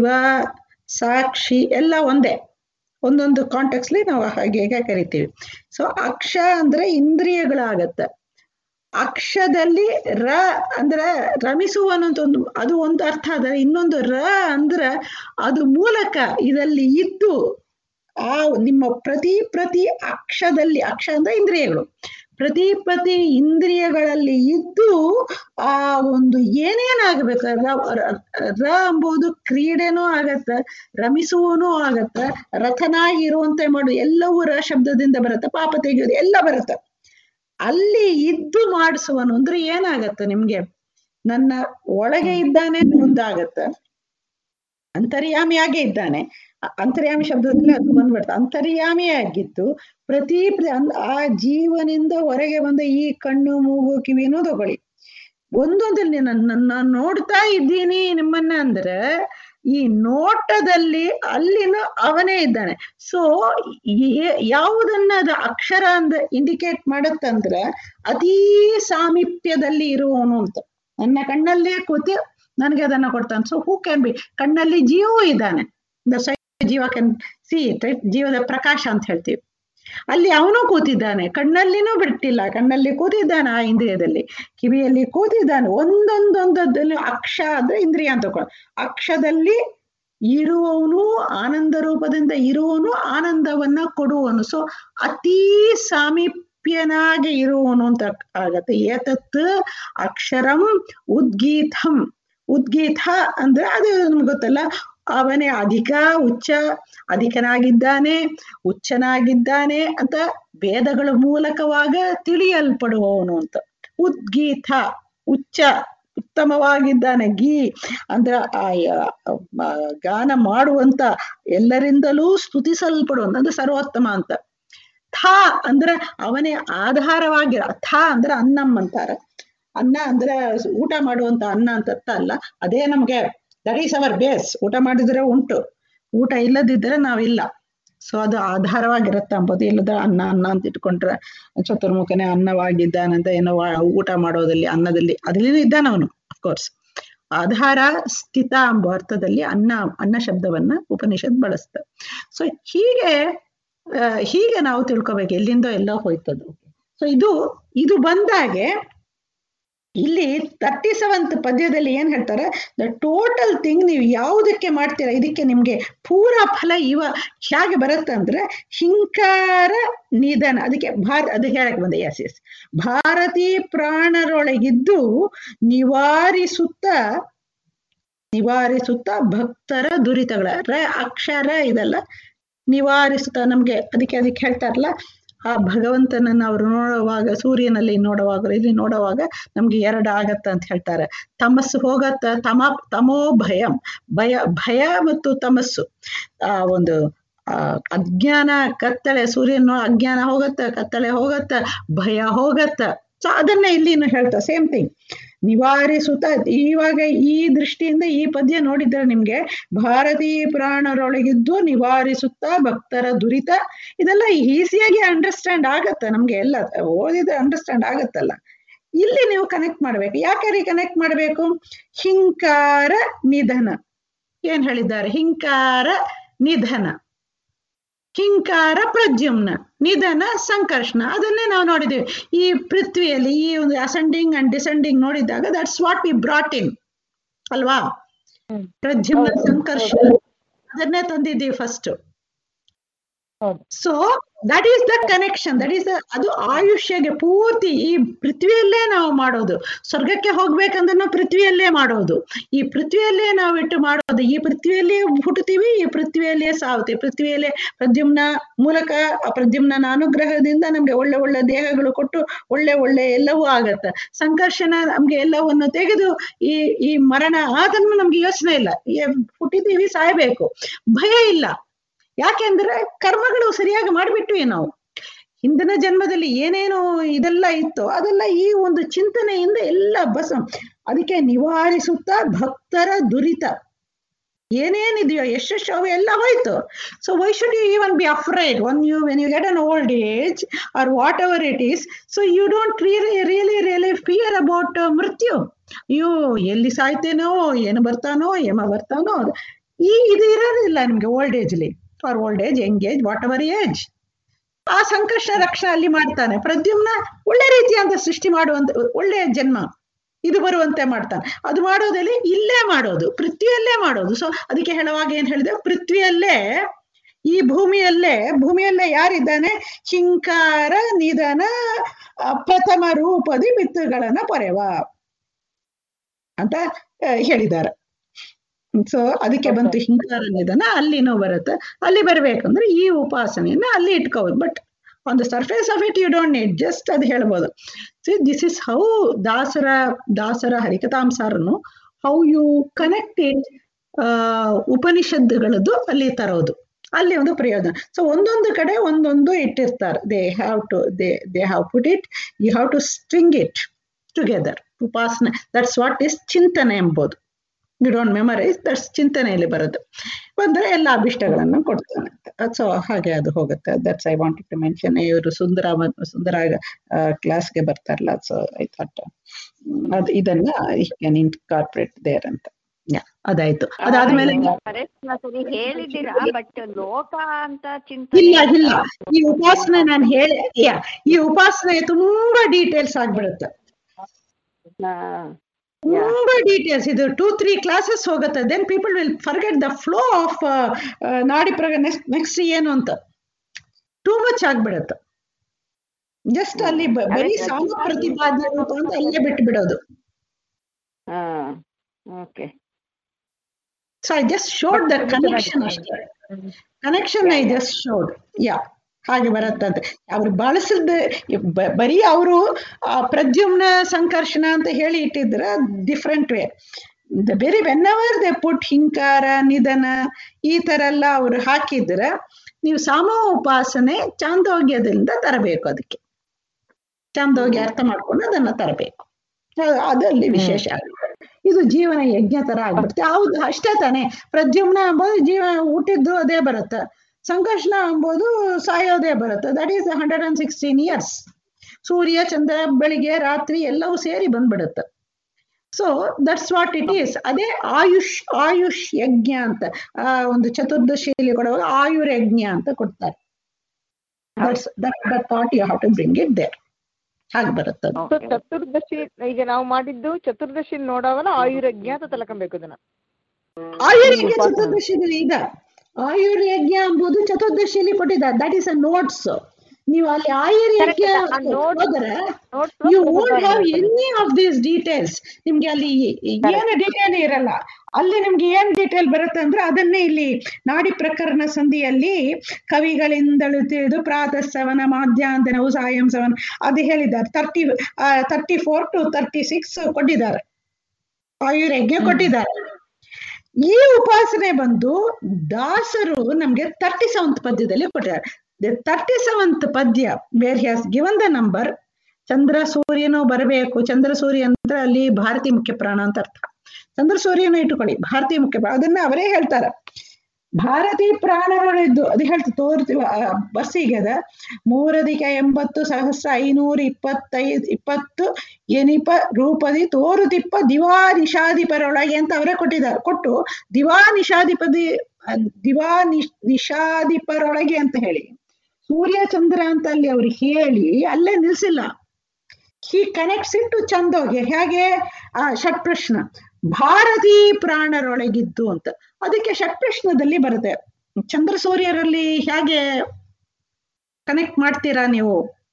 ಸಾಕ್ಷಿ ಎಲ್ಲ ಒಂದೇ ಒಂದೊಂದು ಕಾಂಟೆಕ್ಸ್ಲಿ ನಾವು ಹಾಗೆ ಹೇಗೆ ಕರಿತೀವಿ ಸೊ ಅಕ್ಷ ಅಂದ್ರೆ ಇಂದ್ರಿಯಗಳಾಗತ್ತೆ ಅಕ್ಷದಲ್ಲಿ ರ ಅಂದ್ರೆ ರಮಿಸುವನಂತ ಒಂದು ಅದು ಒಂದು ಅರ್ಥ ಅದ ಇನ್ನೊಂದು ರ ಅಂದ್ರೆ ಅದು ಮೂಲಕ ಇದರಲ್ಲಿ ಇದ್ದು ಆ ನಿಮ್ಮ ಪ್ರತಿ ಪ್ರತಿ ಅಕ್ಷದಲ್ಲಿ ಅಕ್ಷ ಅಂದ್ರೆ ಇಂದ್ರಿಯಗಳು ಪ್ರತಿ ಪ್ರತಿ ಇಂದ್ರಿಯಗಳಲ್ಲಿ ಇದ್ದು ಆ ಒಂದು ಏನೇನಾಗಬೇಕು ರ ರ- ರ ಎಂಬುದು ಕ್ರೀಡೆನೂ ಆಗತ್ತ ರಮಿಸುವನೂ ಆಗತ್ತ ರಥನಾಗಿ ಇರುವಂತೆ ಮಾಡು ಎಲ್ಲವೂ ರ ಶಬ್ದದಿಂದ ಬರುತ್ತೆ ಪಾಪ ತೆಗೆಯೋದು ಎಲ್ಲ ಬರುತ್ತೆ ಅಲ್ಲಿ ಇದ್ದು ಮಾಡಿಸುವನು ಅಂದ್ರೆ ಏನಾಗತ್ತೆ ನಿಮ್ಗೆ ನನ್ನ ಒಳಗೆ ಇದ್ದಾನೆ ಮುಂದಾಗತ್ತ ಅಂತರ್ಯಾಮಿಯಾಗೇ ಇದ್ದಾನೆ ಅ- ಅಂತರ್ಯಾಮಿ ಶಬ್ದದಲ್ಲಿ ಅದು ಬಂದ್ಬಿಡ್ತು ಅಂತರ್ಯಾಮಿಯಾಗಿದ್ದು ಪ್ರತಿ ಪ್ರ- ಅಂದ್- ಆ ಜೀವನಿಂದ ಹೊರಗೆ ಬಂದ ಈ ಕಣ್ಣು ಮೂಗು ಕಿವಿನೂ ತಗೊಳ್ಳಿ ಒಂದೊಂದಲ್ಲಿ ನನ್ನ ನೋಡ್ತಾ ಇದ್ದೀನಿ ನಿಮ್ಮನ್ನ ಅಂದ್ರೆ ಈ ನೋಟದಲ್ಲಿ ಅಲ್ಲಿನ ಅವನೇ ಇದ್ದಾನೆ ಸೊ ಯಾವುದನ್ನ ಅದು ಅಕ್ಷರ ಅಂದ ಇಂಡಿಕೇಟ್ ಮಾಡತ್ತಂದ್ರೆ ಅತೀ ಸಾಮೀಪ್ಯದಲ್ಲಿ ಇರುವವನು ಅಂತ ನನ್ನ ಕಣ್ಣಲ್ಲೇ ಕೂತಿ ನನಗೆ ಅದನ್ನ ಕೊಡ್ತಾನೆ ಸೊ ಹೂ ಕ್ಯಾನ್ ಬಿ ಕಣ್ಣಲ್ಲಿ ಜೀವವೂ ಇದ್ದಾನೆ ದ ಜೀವ ಕ್ಯಾನ್ ಸಿ ರೈಟ್ ಜೀವದ ಪ್ರಕಾಶ ಅಂತ ಹೇಳ್ತೀವಿ ಅಲ್ಲಿ ಅವನು ಕೂತಿದ್ದಾನೆ ಕಣ್ಣಲ್ಲಿನೂ ಬಿಟ್ಟಿಲ್ಲ ಕಣ್ಣಲ್ಲಿ ಕೂತಿದ್ದಾನೆ ಆ ಇಂದ್ರಿಯದಲ್ಲಿ ಕಿವಿಯಲ್ಲಿ ಕೂತಿದ್ದಾನೆ ಒಂದೊಂದೊಂದದಲ್ಲಿ ಅಕ್ಷ ಅಂದ್ರೆ ಇಂದ್ರಿಯ ಅಂತ ತಗೊಳ್ಳಿ ಅಕ್ಷದಲ್ಲಿ ಇರುವವನು ಆನಂದ ರೂಪದಿಂದ ಇರುವವನು ಆನಂದವನ್ನ ಕೊಡುವನು ಸೊ ಅತೀ ಸಾಮೀಪ್ಯನಾಗಿ ಇರುವವನು ಅಂತ ಆಗತ್ತೆ ಏತತ್ ಅಕ್ಷರಂ ಉದ್ಗೀತಂ ಉದ್ಗೀತ ಅಂದ್ರೆ ಅದು ನಮ್ಗೆ ಗೊತ್ತಲ್ಲ ಅವನೇ ಅಧಿಕ ಉಚ್ಚ ಅಧಿಕನಾಗಿದ್ದಾನೆ ಉಚ್ಚನಾಗಿದ್ದಾನೆ ಅಂತ ವೇದಗಳ ಮೂಲಕವಾಗ ತಿಳಿಯಲ್ಪಡುವವನು ಅಂತ ಉದ್ಗೀತ ಉಚ್ಚ ಉತ್ತಮವಾಗಿದ್ದಾನೆ ಗೀ ಅಂದ್ರ ಆ ಯ- ಆ ಗಾನ ಮಾಡುವಂತ ಎಲ್ಲರಿಂದಲೂ ಸ್ತುತಿಸಲ್ಪಡುವಂತ ಅಂದ್ರೆ ಸರ್ವೋತ್ತಮ ಅಂತ ಥಾ ಅಂದ್ರೆ ಅವನೇ ಆಧಾರವಾಗಿ ಥಾ ಅಂದ್ರೆ ಅನ್ನಂ ಅಂತಾರೆ ಅನ್ನ ಅಂದ್ರೆ ಊಟ ಮಾಡುವಂತ ಅನ್ನ ಅಂತ ಅರ್ಥ ಅಲ್ಲ ಅದೇ ನಮ್ಗೆ ದಟ್ ಈಸ್ ಅವರ್ ಬೇಸ್ ಊಟ ಮಾಡಿದ್ರೆ ಉಂಟು ಊಟ ಇಲ್ಲದಿದ್ರೆ ನಾವಿಲ್ಲ ಸೊ ಅದು ಆಧಾರವಾಗಿರುತ್ತೆ ಅಂಬೋದು ಇಲ್ಲದ ಅನ್ನ ಅನ್ನ ಅಂತ ಇಟ್ಕೊಂಡ್ರೆ ಚತುರ್ಮುಖನೇ ಅನ್ನವಾಗಿದ್ದಾನಂತ ಏನೋ ವಾ- ಊಟ ಮಾಡೋದಲ್ಲಿ ಅನ್ನದಲ್ಲಿ ಅದ್ರಲ್ಲಿ ಇದ್ದಾನ ಅವನು ಅಫ್ಕೋರ್ಸ್ ಆಧಾರ ಸ್ಥಿತ ಎಂಬ ಅರ್ಥದಲ್ಲಿ ಅನ್ನ ಅನ್ನ ಶಬ್ದವನ್ನ ಉಪನಿಷತ್ ಬಳಸ್ತದೆ ಸೊ ಹೀಗೆ ಆ, ಹೀಗೆ ನಾವು ತಿಳ್ಕೊಬೇಕು ಎಲ್ಲಿಂದ ಎಲ್ಲ ಹೋಯ್ತದು ಸೊ ಇದು ಇದು ಬಂದಾಗೆ ಇಲ್ಲಿ ತರ್ಟಿ ಸೆವೆಂತ್ ಪದ್ಯದಲ್ಲಿ ಏನ್ ಹೇಳ್ತಾರೆ ದ ಟೋಟಲ್ ಥಿಂಗ್ ನೀವು ಯಾವುದಕ್ಕೆ ಮಾಡ್ತೀರಾ ಇದಕ್ಕೆ ನಿಮ್ಗೆ ಪೂರ ಫಲ ಇವ ಹೇಗೆ ಬರುತ್ತೆ ಅಂದ್ರೆ ಹಿಂಕಾರ ನಿಧನ ಅದಕ್ಕೆ ಭಾರ ಅದು ಹೇಳಕ್ ಬಂದೆ ಎಸ್ ಎಸ್ ಭಾರತೀ ಪ್ರಾಣರೊಳಗಿದ್ದು ನಿವಾರಿಸುತ್ತ ನಿವಾರಿಸುತ್ತ ಭಕ್ತರ ದುರಿತಗಳ ರ ಅಕ್ಷರ ಇದೆಲ್ಲ ನಿವಾರಿಸುತ್ತ ನಮ್ಗೆ ಅದಕ್ಕೆ ಅದಕ್ಕೆ ಹೇಳ್ತಾರಲ್ಲ ಆ ಭಗವಂತನನ್ನ ಅವರು ನೋಡುವಾಗ ಸೂರ್ಯನಲ್ಲಿ ನೋಡುವಾಗ ಇಲ್ಲಿ ನೋಡುವಾಗ ನಮ್ಗೆ ಎರಡು ಆಗತ್ತ ಅಂತ ಹೇಳ್ತಾರೆ ತಮಸ್ಸು ಹೋಗತ್ತ ತಮ ತಮೋ ಭಯಂ ಭಯ ಭಯ ಮತ್ತು ತಮಸ್ಸು ಆ ಒಂದು ಆ ಅಜ್ಞಾನ ಕತ್ತಳೆ ಸೂರ್ಯನ ಅಜ್ಞಾನ ಹೋಗತ್ತ ಕತ್ತಳೆ ಹೋಗತ್ತ ಭಯ ಹೋಗತ್ತ ಸೊ ಅದನ್ನೇ ಇಲ್ಲಿನು ಹೇಳ್ತಾ ಸೇಮ್ ಥಿಂಗ್ ನಿವಾರಿಸುತ್ತ ಇವಾಗ ಈ ದೃಷ್ಟಿಯಿಂದ ಈ ಪದ್ಯ ನೋಡಿದ್ರೆ ನಿಮ್ಗೆ ಭಾರತೀಯ ಪ್ರಾಣರೊಳಗಿದ್ದು ನಿವಾರಿಸುತ್ತಾ ಭಕ್ತರ ದುರಿತ ಇದೆಲ್ಲ ಈಸಿಯಾಗಿ ಅಂಡರ್ಸ್ಟ್ಯಾಂಡ್ ಆಗತ್ತ ನಮ್ಗೆ ಎಲ್ಲ ಓದಿದ್ರೆ ಅಂಡರ್ಸ್ಟ್ಯಾಂಡ್ ಆಗತ್ತಲ್ಲ ಇಲ್ಲಿ ನೀವು ಕನೆಕ್ಟ್ ಮಾಡ್ಬೇಕು ಯಾಕೆ ಕನೆಕ್ಟ್ ಮಾಡ್ಬೇಕು ಹಿಂಕಾರ ನಿಧನ ಏನ್ ಹೇಳಿದ್ದಾರೆ ಹಿಂಕಾರ ನಿಧನ ಹಿಂಕಾರ ಪ್ರದ್ಯುಮ್ನ ನಿಧನ ಸಂಕರ್ಷಣ ಅದನ್ನೇ ನಾವು ನೋಡಿದ್ದೇವೆ ಈ ಪೃಥ್ವಿಯಲ್ಲಿ ಈ ಒಂದು ಅಸೆಂಡಿಂಗ್ ಅಂಡ್ ಡಿಸೆಂಡಿಂಗ್ ನೋಡಿದಾಗ that's what we brought in ಅಲ್ವಾ ಹ್ಮ್. ಪ್ರದ್ಯುಮ್ನ ಹೌದು, ಸಂಕರ್ಷಣ ಅದನ್ನೇ ತಂದಿದ್ದೀವಿ ಫಸ್ಟ್ ಹೌದು so that is the connection that is the ಅದು ಆಯುಷ್ಯಗೆ ಪೂರ್ತಿ ಈ ಪೃಥ್ವಿಯಲ್ಲೇ ನಾವು ಮಾಡೋದು ಸ್ವರ್ಗಕ್ಕೆ ಹೋಗ್ಬೇಕಂದ್ರೆ ಪೃಥ್ವಿಯಲ್ಲೇ ಮಾಡೋದು ಈ ಪೃಥ್ವಿಯಲ್ಲೇ ನಾವು ಇಟ್ಟು ಮಾಡೋದು ಈ ಪೃಥ್ವಿಯಲ್ಲೇ ಹುಟ್ಟುತ್ತೀವಿ ಈ ಪೃಥ್ವಿಯಲ್ಲೇ ಸಾವುತ್ತೀವಿ ಪೃಥ್ವಿಯಲ್ಲೇ ಪ್ರದ್ಯುಮ್ನ ಮೂಲಕ ಆ ಪ್ರದ್ಯುಮ್ನ ಅನುಗ್ರಹದಿಂದ ನಮ್ಗೆ ಒಳ್ಳೆ ಒಳ್ಳೆ ದೇಹಗಳು ಕೊಟ್ಟು ಒಳ್ಳೆ ಒಳ್ಳೆ ಎಲ್ಲವೂ ಆಗತ್ತೆ ಸಂಕರ್ಷಣ ನಮ್ಗೆ ಎಲ್ಲವನ್ನು ತೆಗೆದು ಈ ಈ ಮರಣ ಅದನ್ನು ನಮ್ಗೆ ಯೋಚನೆ ಇಲ್ಲ ಏ- ಹುಟ್ಟಿದ್ದೀವಿ ಸಾಯ್ಬೇಕು ಭಯ ಇಲ್ಲ ಯಾಕೆಂದ್ರೆ ಕರ್ಮಗಳು ಸರಿಯಾಗಿ ಮಾಡಿಬಿಟ್ವಿ ನಾವು ಹಿಂದಿನ ಜನ್ಮದಲ್ಲಿ ಏನೇನು ಇದೆಲ್ಲ ಇತ್ತು ಅದೆಲ್ಲ ಈ ಒಂದು ಚಿಂತನೆಯಿಂದ ಎಲ್ಲ ಬಸ ಅದಕ್ಕೆ ನಿವಾರಿಸುತ್ತಾ ಭಕ್ತರ ದುರಿತ ಏನೇನಿದೆಯೋ ಎಷ್ಟೆಷ್ಟು ಅವು ಎಲ್ಲ ಹೋಯ್ತು so why should you even be afraid one you when you get an old age or whatever it is so you don't really really really fear about ಮೃತ್ಯು ಅಯ್ಯೋ ಎಲ್ಲಿ ಸಾಯ್ತೇನೋ ಏನು ಬರ್ತಾನೋ ಯಮ ಬರ್ತಾನೋ ಅದು ಈ ಇದು ಇರೋದಿಲ್ಲ ನಿಮ್ಗೆ ಓಲ್ಡ್ ಏಜ್ಲಿ for old age young age whatever age ಆ ಸಂಕಷ್ಟ ರಕ್ಷಣೆ ಅಲ್ಲಿ ಮಾಡ್ತಾನೆ ಪ್ರದ್ಯುಮ್ನ ಒಳ್ಳೆ ರೀತಿಯಂತ ಸೃಷ್ಟಿ ಮಾಡುವಂತ ಒಳ್ಳೆಯ ಜನ್ಮ ಇದು ಬರುವಂತೆ ಮಾಡ್ತಾನೆ ಅದು ಮಾಡೋದಲ್ಲಿ ಇಲ್ಲೇ ಮಾಡೋದು ಪೃಥ್ವಿಯಲ್ಲೇ ಮಾಡೋದು ಸೊ ಅದಕ್ಕೆ ಹೇಳುವಾಗ ಏನ್ ಹೇಳಿದೆ ಪೃಥ್ವಿಯಲ್ಲೇ ಈ ಭೂಮಿಯಲ್ಲೇ ಭೂಮಿಯಲ್ಲೇ ಯಾರಿದ್ದಾನೆ ಹಿಂಕಾರ ನಿಧನ ಆ, ಪ್ರಥಮ ರೂಪದಿ ಮಿತ್ತುಗಳನ್ನ ಪೊರೆವ ಅಂತ ಆ, ಹೇಳಿದ್ದಾರೆ ಸೊ ಅದಕ್ಕೆ ಬಂತು ಹಿಂಕಾರ ನಿಧನ ಅಲ್ಲಿನೂ ಬರುತ್ತೆ ಅಲ್ಲಿ ಬರ್ಬೇಕಂದ್ರೆ ಈ ಉಪಾಸನೆಯನ್ನ ಅಲ್ಲಿ ಇಟ್ಕೋಬೋದು but on the surface of it you don't need just ಅದು ಹೇಳ್ಬೋದು ದಿಸ್ ಇಸ್ ಹೌ ದಾಸರ ದಾಸರ ಹರಿಕತಾಂಸಾರನು ಹೌ ಯು ಕನೆಕ್ಟ್ ಇಟ್ ಉಪನಿಷತ್ತುಗಳದ್ದು ಅಲ್ಲಿ ತರೋದು ಅಲ್ಲಿ ಒಂದು ಪ್ರಯೋಜನ ಸೊ ಒಂದೊಂದು ಕಡೆ ಒಂದೊಂದು ಇಟ್ಟಿರ್ತಾರೆ they have to they they have put it you have to string it together ಉಪಾಸನೆ ದಟ್ಸ್ ವಾಟ್ ಇಸ್ ಚಿಂತನೆ ಎಂಬುದು ಯು ಡೋಂಟ್ ಮೆಮರೈಸ್ ದಟ್ಸ್ ಚಿಂತನೆಯಲ್ಲಿ ಬರುತ್ತೆ ಬಂದ್ರೆ ಎಲ್ಲ ಅಭಿಷ್ಟಗಳನ್ನು ಕೊಡ್ತಾನೆ ಸೊ ಹಾಗೆ ಅದು ಹೋಗುತ್ತೆ that's I want to mention ಇವರು ಸುಂದರ ಮತ್ತು ಸುಂದರ ಕ್ಲಾಸ್ಗೆ ಬರ್ತಾರಲ್ಲ ಸೊ ಐ ಥಾಟ್ ಅದು ಇದನ್ನ ಕ್ಯಾನ್ ಇನ್ಕಾರ್ಪೊರೇಟ್ ದೇರ್ ಅಂತ Yeah, ಅದಾಯ್ತು ಅದಾದ್ಮೇಲೆ ಸರಿ ಹೇಳಿದ್ದೀರಾ ಬಟ್ ಲೋಕ ಅಂತ ಇಲ್ಲ ಚಿಂತನೆ ಇಲ್ಲ ಈ ಉಪಾಸನೆ ನಾನು ಹೇಳಿ yeah, ಈ ಉಪಾಸನೆ ತುಂಬಾ ಡೀಟೇಲ್ಸ್ ಆಗ್ಬಿಡುತ್ತೆ ಹಾ. ತುಂಬಾ ಡೀಟೇಲ್ಸ್ ಇದು ಟೂ ತ್ರೀ ಕ್ಲಾಸಸ್ ಹೋಗುತ್ತೆ then people will forget the flow of ನಾಡಿ ಪ್ರಗ ನೆಕ್ಸ್ಟ್ ನೆಕ್ಸ್ಟ್ ಏನು ಅಂತ ಟೂ ಮಚ್ ಆಗ್ಬಿಡುತ್ತೆ ಜಸ್ಟ್ ಅಲ್ಲಿ ಬ- ಬರೀ ಸಾಮ ಪ್ರತಿಪಾದ್ಯ ರೂಪ ಅಂತ ಅಲ್ಲೇ ಬಿಟ್ಟು ಬಿಡೋದು ಹಾ okay so I just showed the connection ಅಷ್ಟೇ ಕನೆಕ್ಷನ್ ಐ ಜಸ್ಟ್ ಶೋಡ್ ಯಾ ಹಾಗೆ ಬರುತ್ತಂತೆ ಅವ್ರು ಬಳಸಿದ ಬ- ಬರೀ ಅವರು ಪ್ರದ್ಯುಮ್ನ ಸಂಕರ್ಷಣ ಅಂತ ಹೇಳಿ ಇಟ್ಟಿದ್ರ ಡಿಫ್ರೆಂಟ್ ವೇ ಬೇರೆ ವೆನ್ ಎವರ್ ದೆ ಪುಟ್ ಹಿಂಕಾರ ನಿಧನ ಈ ತರ ಎಲ್ಲ ಅವ್ರು ಹಾಕಿದ್ರೆ ನೀವು ಸಾಮ ಉಪಾಸನೆ ಚಾಂದೋಗ್ಯದಿಂದ ತರಬೇಕು ಅದಕ್ಕೆ ಚಾಂದೋಗ್ಯ ಅರ್ಥ ಮಾಡ್ಕೊಂಡು ಅದನ್ನ ತರಬೇಕು ಅ- ಅದಲ್ಲಿ ವಿಶೇಷ ಆಗುತ್ತೆ ಇದು ಜೀವನ ಯಜ್ಞ ತರ ಆಗ್ಬಿಡುತ್ತೆ ಹೌದು ಅಷ್ಟೇ ತಾನೇ ಪ್ರದ್ಯುಮ್ನ ಎಂಬುದು ಜೀವ ಹುಟ್ಟಿದ್ದು ಅದೇ ಬರುತ್ತೆ ಸಂಕರ್ಷಣ ಎಂಬುದು ಸಾಯೋದೇ ಬರುತ್ತೆ that is hundred and sixteen years ಸೂರ್ಯ ಚಂದ್ರ ಬೆಳಿಗ್ಗೆ ರಾತ್ರಿ ಎಲ್ಲವೂ ಸೇರಿ ಬಂದ್ಬಿಡುತ್ತೆ so that's what it is ಅದೇ ಆಯುಷ್ ಆಯುಷ್ ಯಜ್ಞ ಅಂತ ಆ ಒಂದು ಚತುರ್ದಶಿಯಲ್ಲಿ ಕೊಡುವಾಗ ಆಯುರ್ ಯಜ್ಞ ಅಂತ ಕೊಡ್ತಾರೆ that's that that thought you have to bring it there ಹಾಗೆ ಬರುತ್ತೆ ಅದು. ಸೊ ಚತುರ್ದಶಿ ಈಗ ನಾವು ಮಾಡಿದ್ದು ಚತುರ್ದಶಿ ನೋಡೋವಲ್ಲ ಆಯುರ್ಯಜ್ಞ ಅಂತ ತಿಳ್ಕೊಬೇಕು ಇದನ್ನ ಆಯುರ್ಯಜ್ಞ ಚತುರ್ದಶಿಯಲ್ಲಿ ಇದೆ ಆಯುರ್ಯಜ್ಞ ಎಂಬುದು ಚತುರ್ದಶಿಯಲ್ಲಿ ಕೊಟ್ಟಿದ್ದಾರೆ ದಟ್ ಈಸ್ ಅ ನೋಟ್ಸ್ ನೀವು ಅಲ್ಲಿ ಆಯುರ್ಯಜ್ಞ Correct. ಆ notes- ಹೋದ್ರೆ Notes ಯು ತಗೊಂಡ್ ವೋಂಟ್ ಹ್ಯಾವ್ ಬರ್ಬೇಕು. ಎನಿ ಆಫ್ ದೀಸ್ ಡೀಟೇಲ್ಸ್ ನಿಮ್ಗೆ ಅಲ್ಲಿ ಏನು ಡೀಟೇಲ್ ಇರಲ್ಲ ಅಲ್ಲಿ ನಿಮ್ಗೆ ಏನ್ ಡೀಟೇಲ್ ಬರುತ್ತೆ ಅಂದ್ರೆ ಅದನ್ನೇ ಇಲ್ಲಿ ನಾಡಿ ಪ್ರಕರಣ ಸಂಧಿಯಲ್ಲಿ ಕವಿಗಳಿಂದಲೂ ತಿಳಿದು ಪ್ರಾತಃ ಸವನ ಮಾಧ್ಯಾಂತನವು ಸಾಯಂ ಸವನ ಅದು ಹೇಳಿದ್ದಾರೆ thirty thirty four to thirty six ಕೊಟ್ಟಿದ್ದಾರೆ ಆಯುರ್ಯಜ್ಞ ಕೊಟ್ಟಿದ್ದಾರೆ ಈ ಉಪಾಸನೆ ಬಂದು ದಾಸರು ನಮ್ಗೆ ತರ್ಟಿ ಸೆವೆಂತ್ ಪದ್ಯದಲ್ಲಿ ಕೊಟ್ಟಿದ್ದಾರೆ ತರ್ಟಿ ಸೆವೆಂತ್ ಪದ್ಯ where has given the number ಚಂದ್ರ ಸೂರ್ಯನು ಬರಬೇಕು ಚಂದ್ರ ಸೂರ್ಯ ಅಂದ್ರೆ ಅಲ್ಲಿ ಭಾರತಿ ಮುಖ್ಯ ಪ್ರಾಣ ಅಂತ ಅರ್ಥ ಚಂದ್ರ ಸೂರ್ಯನ ಇಟ್ಟುಕೊಳ್ಳಿ ಭಾರತೀಯ ಮುಖ್ಯ ಪ್ರಾಣ ಅದನ್ನ ಅವರೇ ಹೇಳ್ತಾರೆ ಭಾರತೀ ಪ್ರಾಣಗಳಿದ್ದು ಅದು ಹೇಳ್ತು ತೋರ್ತೀವ ಬರ್ಸಿಗೆ ಅದ ಮೂರಧಿಕ ಎಂಬತ್ತು ಸಹಸ್ರ ಐನೂರ ಇಪ್ಪತ್ತೈದು ಇಪ್ಪತ್ತು ಎನಿಪ ರೂಪದಿ ತೋರುತಿಪ್ಪ ದಿವಾ ನಿಷಾದಿಪರೊಳಗೆ ಅಂತ ಅವರೇ ಕೊಟ್ಟಿದ್ದಾರೆ ಕೊಟ್ಟು ದಿವಾ ನಿಷಾದಿಪದಿ ಅಹ್, ದಿವಾ ನಿಶ್ ನಿಷಾದಿಪರೊಳಗೆ ಅಂತ ಹೇಳಿ ಸೂರ್ಯ ಚಂದ್ರ ಅಂತ ಅಲ್ಲಿ ಅವ್ರು ಹೇಳಿ ಅಲ್ಲೇ ನಿಲ್ಸಿಲ್ಲ ಹಿ ಕನೆಕ್ಟ್ಸ್ ಇಟ್ ಟು ಚಂದೋಗೆ ಹೇಗೆ ಆ ಷಟ್ಪ್ರಶ್ನ ಭಾರತೀ ಪ್ರಾಣರೊಳಗಿದ್ದು ಅಂತ ಅದಕ್ಕೆ ಷಟ್ಪ್ರಶ್ನದಲ್ಲಿ ಬರುತ್ತೆ ಚಂದ್ರ ಸೂರ್ಯರಲ್ಲಿ ಹೇಗೆ ಕನೆಕ್ಟ್ ಮಾಡ್ತೀರಾ ನೀವು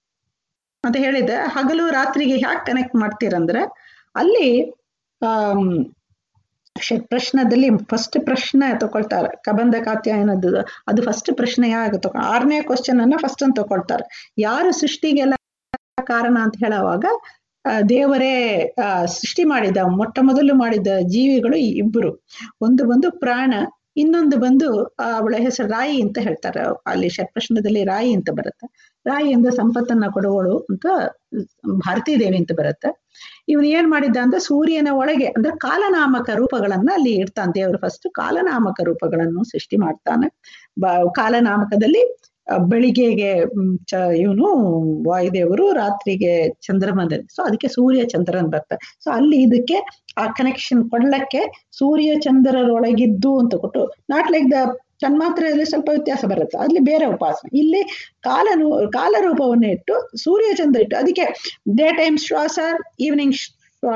ಅಂತ ಹೇಳಿದೆ ಹಗಲು ರಾತ್ರಿಗೆ ಹ್ಯಾಕ್ ಕನೆಕ್ಟ್ ಮಾಡ್ತೀರಂದ್ರೆ ಅಲ್ಲಿ ಆಮ್, ಷಟ್ ಪ್ರಶ್ನದಲ್ಲಿ ಫಸ್ಟ್ ಪ್ರಶ್ನೆ ತಗೊಳ್ತಾರೆ ಕಬಂಧ ಕಾತ್ಯಾಯನದ್ದು ಅದು ಫಸ್ಟ್ ಪ್ರಶ್ನೆ ಯಾವಾಗ ತಗೊ ಆರನೇ ಕ್ವಶನ್ ಅನ್ನ ಫಸ್ಟ್ ಅಂತ ತಗೊಳ್ತಾರೆ ಯಾರು ಸೃಷ್ಟಿಗೆಲ್ಲ ಕಾರಣ ಅಂತ ಹೇಳುವಾಗ ಆ, ದೇವರೇ ಆ, ಸೃಷ್ಟಿ ಮಾಡಿದ ಮೊಟ್ಟ ಮೊದಲು ಮಾಡಿದ ಜೀವಿಗಳು ಈ ಇಬ್ಬರು ಒಂದು ಬಂದು ಪ್ರಾಣ ಇನ್ನೊಂದು ಬಂದು ಆ, ಅವಳ ಹೆಸರು ರಾಯಿ ಅಂತ ಹೇಳ್ತಾರೆ ಅಲ್ಲಿ ಷಟ್ಪ್ರಶ್ನದಲ್ಲಿ ರಾಯಿ ಅಂತ ಬರುತ್ತೆ ರಾಯಿಯಿಂದ ಸಂಪತ್ತನ್ನ ಕೊಡುವಳು ಅಂತ ಭಾರತೀ ದೇವಿ ಅಂತ ಬರುತ್ತೆ ಇವನು ಏನ್ ಮಾಡಿದ್ದ ಅಂದ್ರೆ ಸೂರ್ಯನ ಒಳಗೆ ಅಂದ್ರೆ ಕಾಲನಾಮಕ ರೂಪಗಳನ್ನ ಅಲ್ಲಿ ಇಡ್ತಾನೆ ದೇವರು ಫಸ್ಟ್ ಕಾಲನಾಮಕ ರೂಪಗಳನ್ನು ಸೃಷ್ಟಿ ಮಾಡ್ತಾನೆ ಬ ಕಾಲನಾಮಕದಲ್ಲಿ ಆ, ಬೆಳಿಗ್ಗೆಗೆ ಮ್, ಚ ಇವನು ವಾಯುದೇವರು ರಾತ್ರಿಗೆ ಚಂದ್ರಮದಲ್ಲಿ ಸೊ ಅದಕ್ಕೆ ಸೂರ್ಯ ಚಂದ್ರನ್ ಬರ್ತಾರೆ ಸೊ ಅಲ್ಲಿ ಇದಕ್ಕೆ ಆ ಕನೆಕ್ಷನ್ ಕೊಡ್ಲಕ್ಕೆ ಸೂರ್ಯ ಚಂದ್ರರೊಳಗಿದ್ದು ಅಂತ ಕೊಟ್ಟು ನಾಟ್ ಲೈಕ್ ದ ತನ್ಮಾತ್ರೆಯಲ್ಲಿ ಸ್ವಲ್ಪ ವ್ಯತ್ಯಾಸ ಬರುತ್ತೆ ಅಲ್ಲಿ ಬೇರೆ ಉಪಾಸನೆ ಇಲ್ಲಿ ಕಾಲನು ಕಾಲರೂಪವನ್ನು ಇಟ್ಟು ಸೂರ್ಯ ಚಂದ್ರ ಇಟ್ಟು ಅದಕ್ಕೆ ಡೇ ಟೈಮ್ ಶ್ವಾಸ ಈವ್ನಿಂಗ್ ಶ್ವಾಸ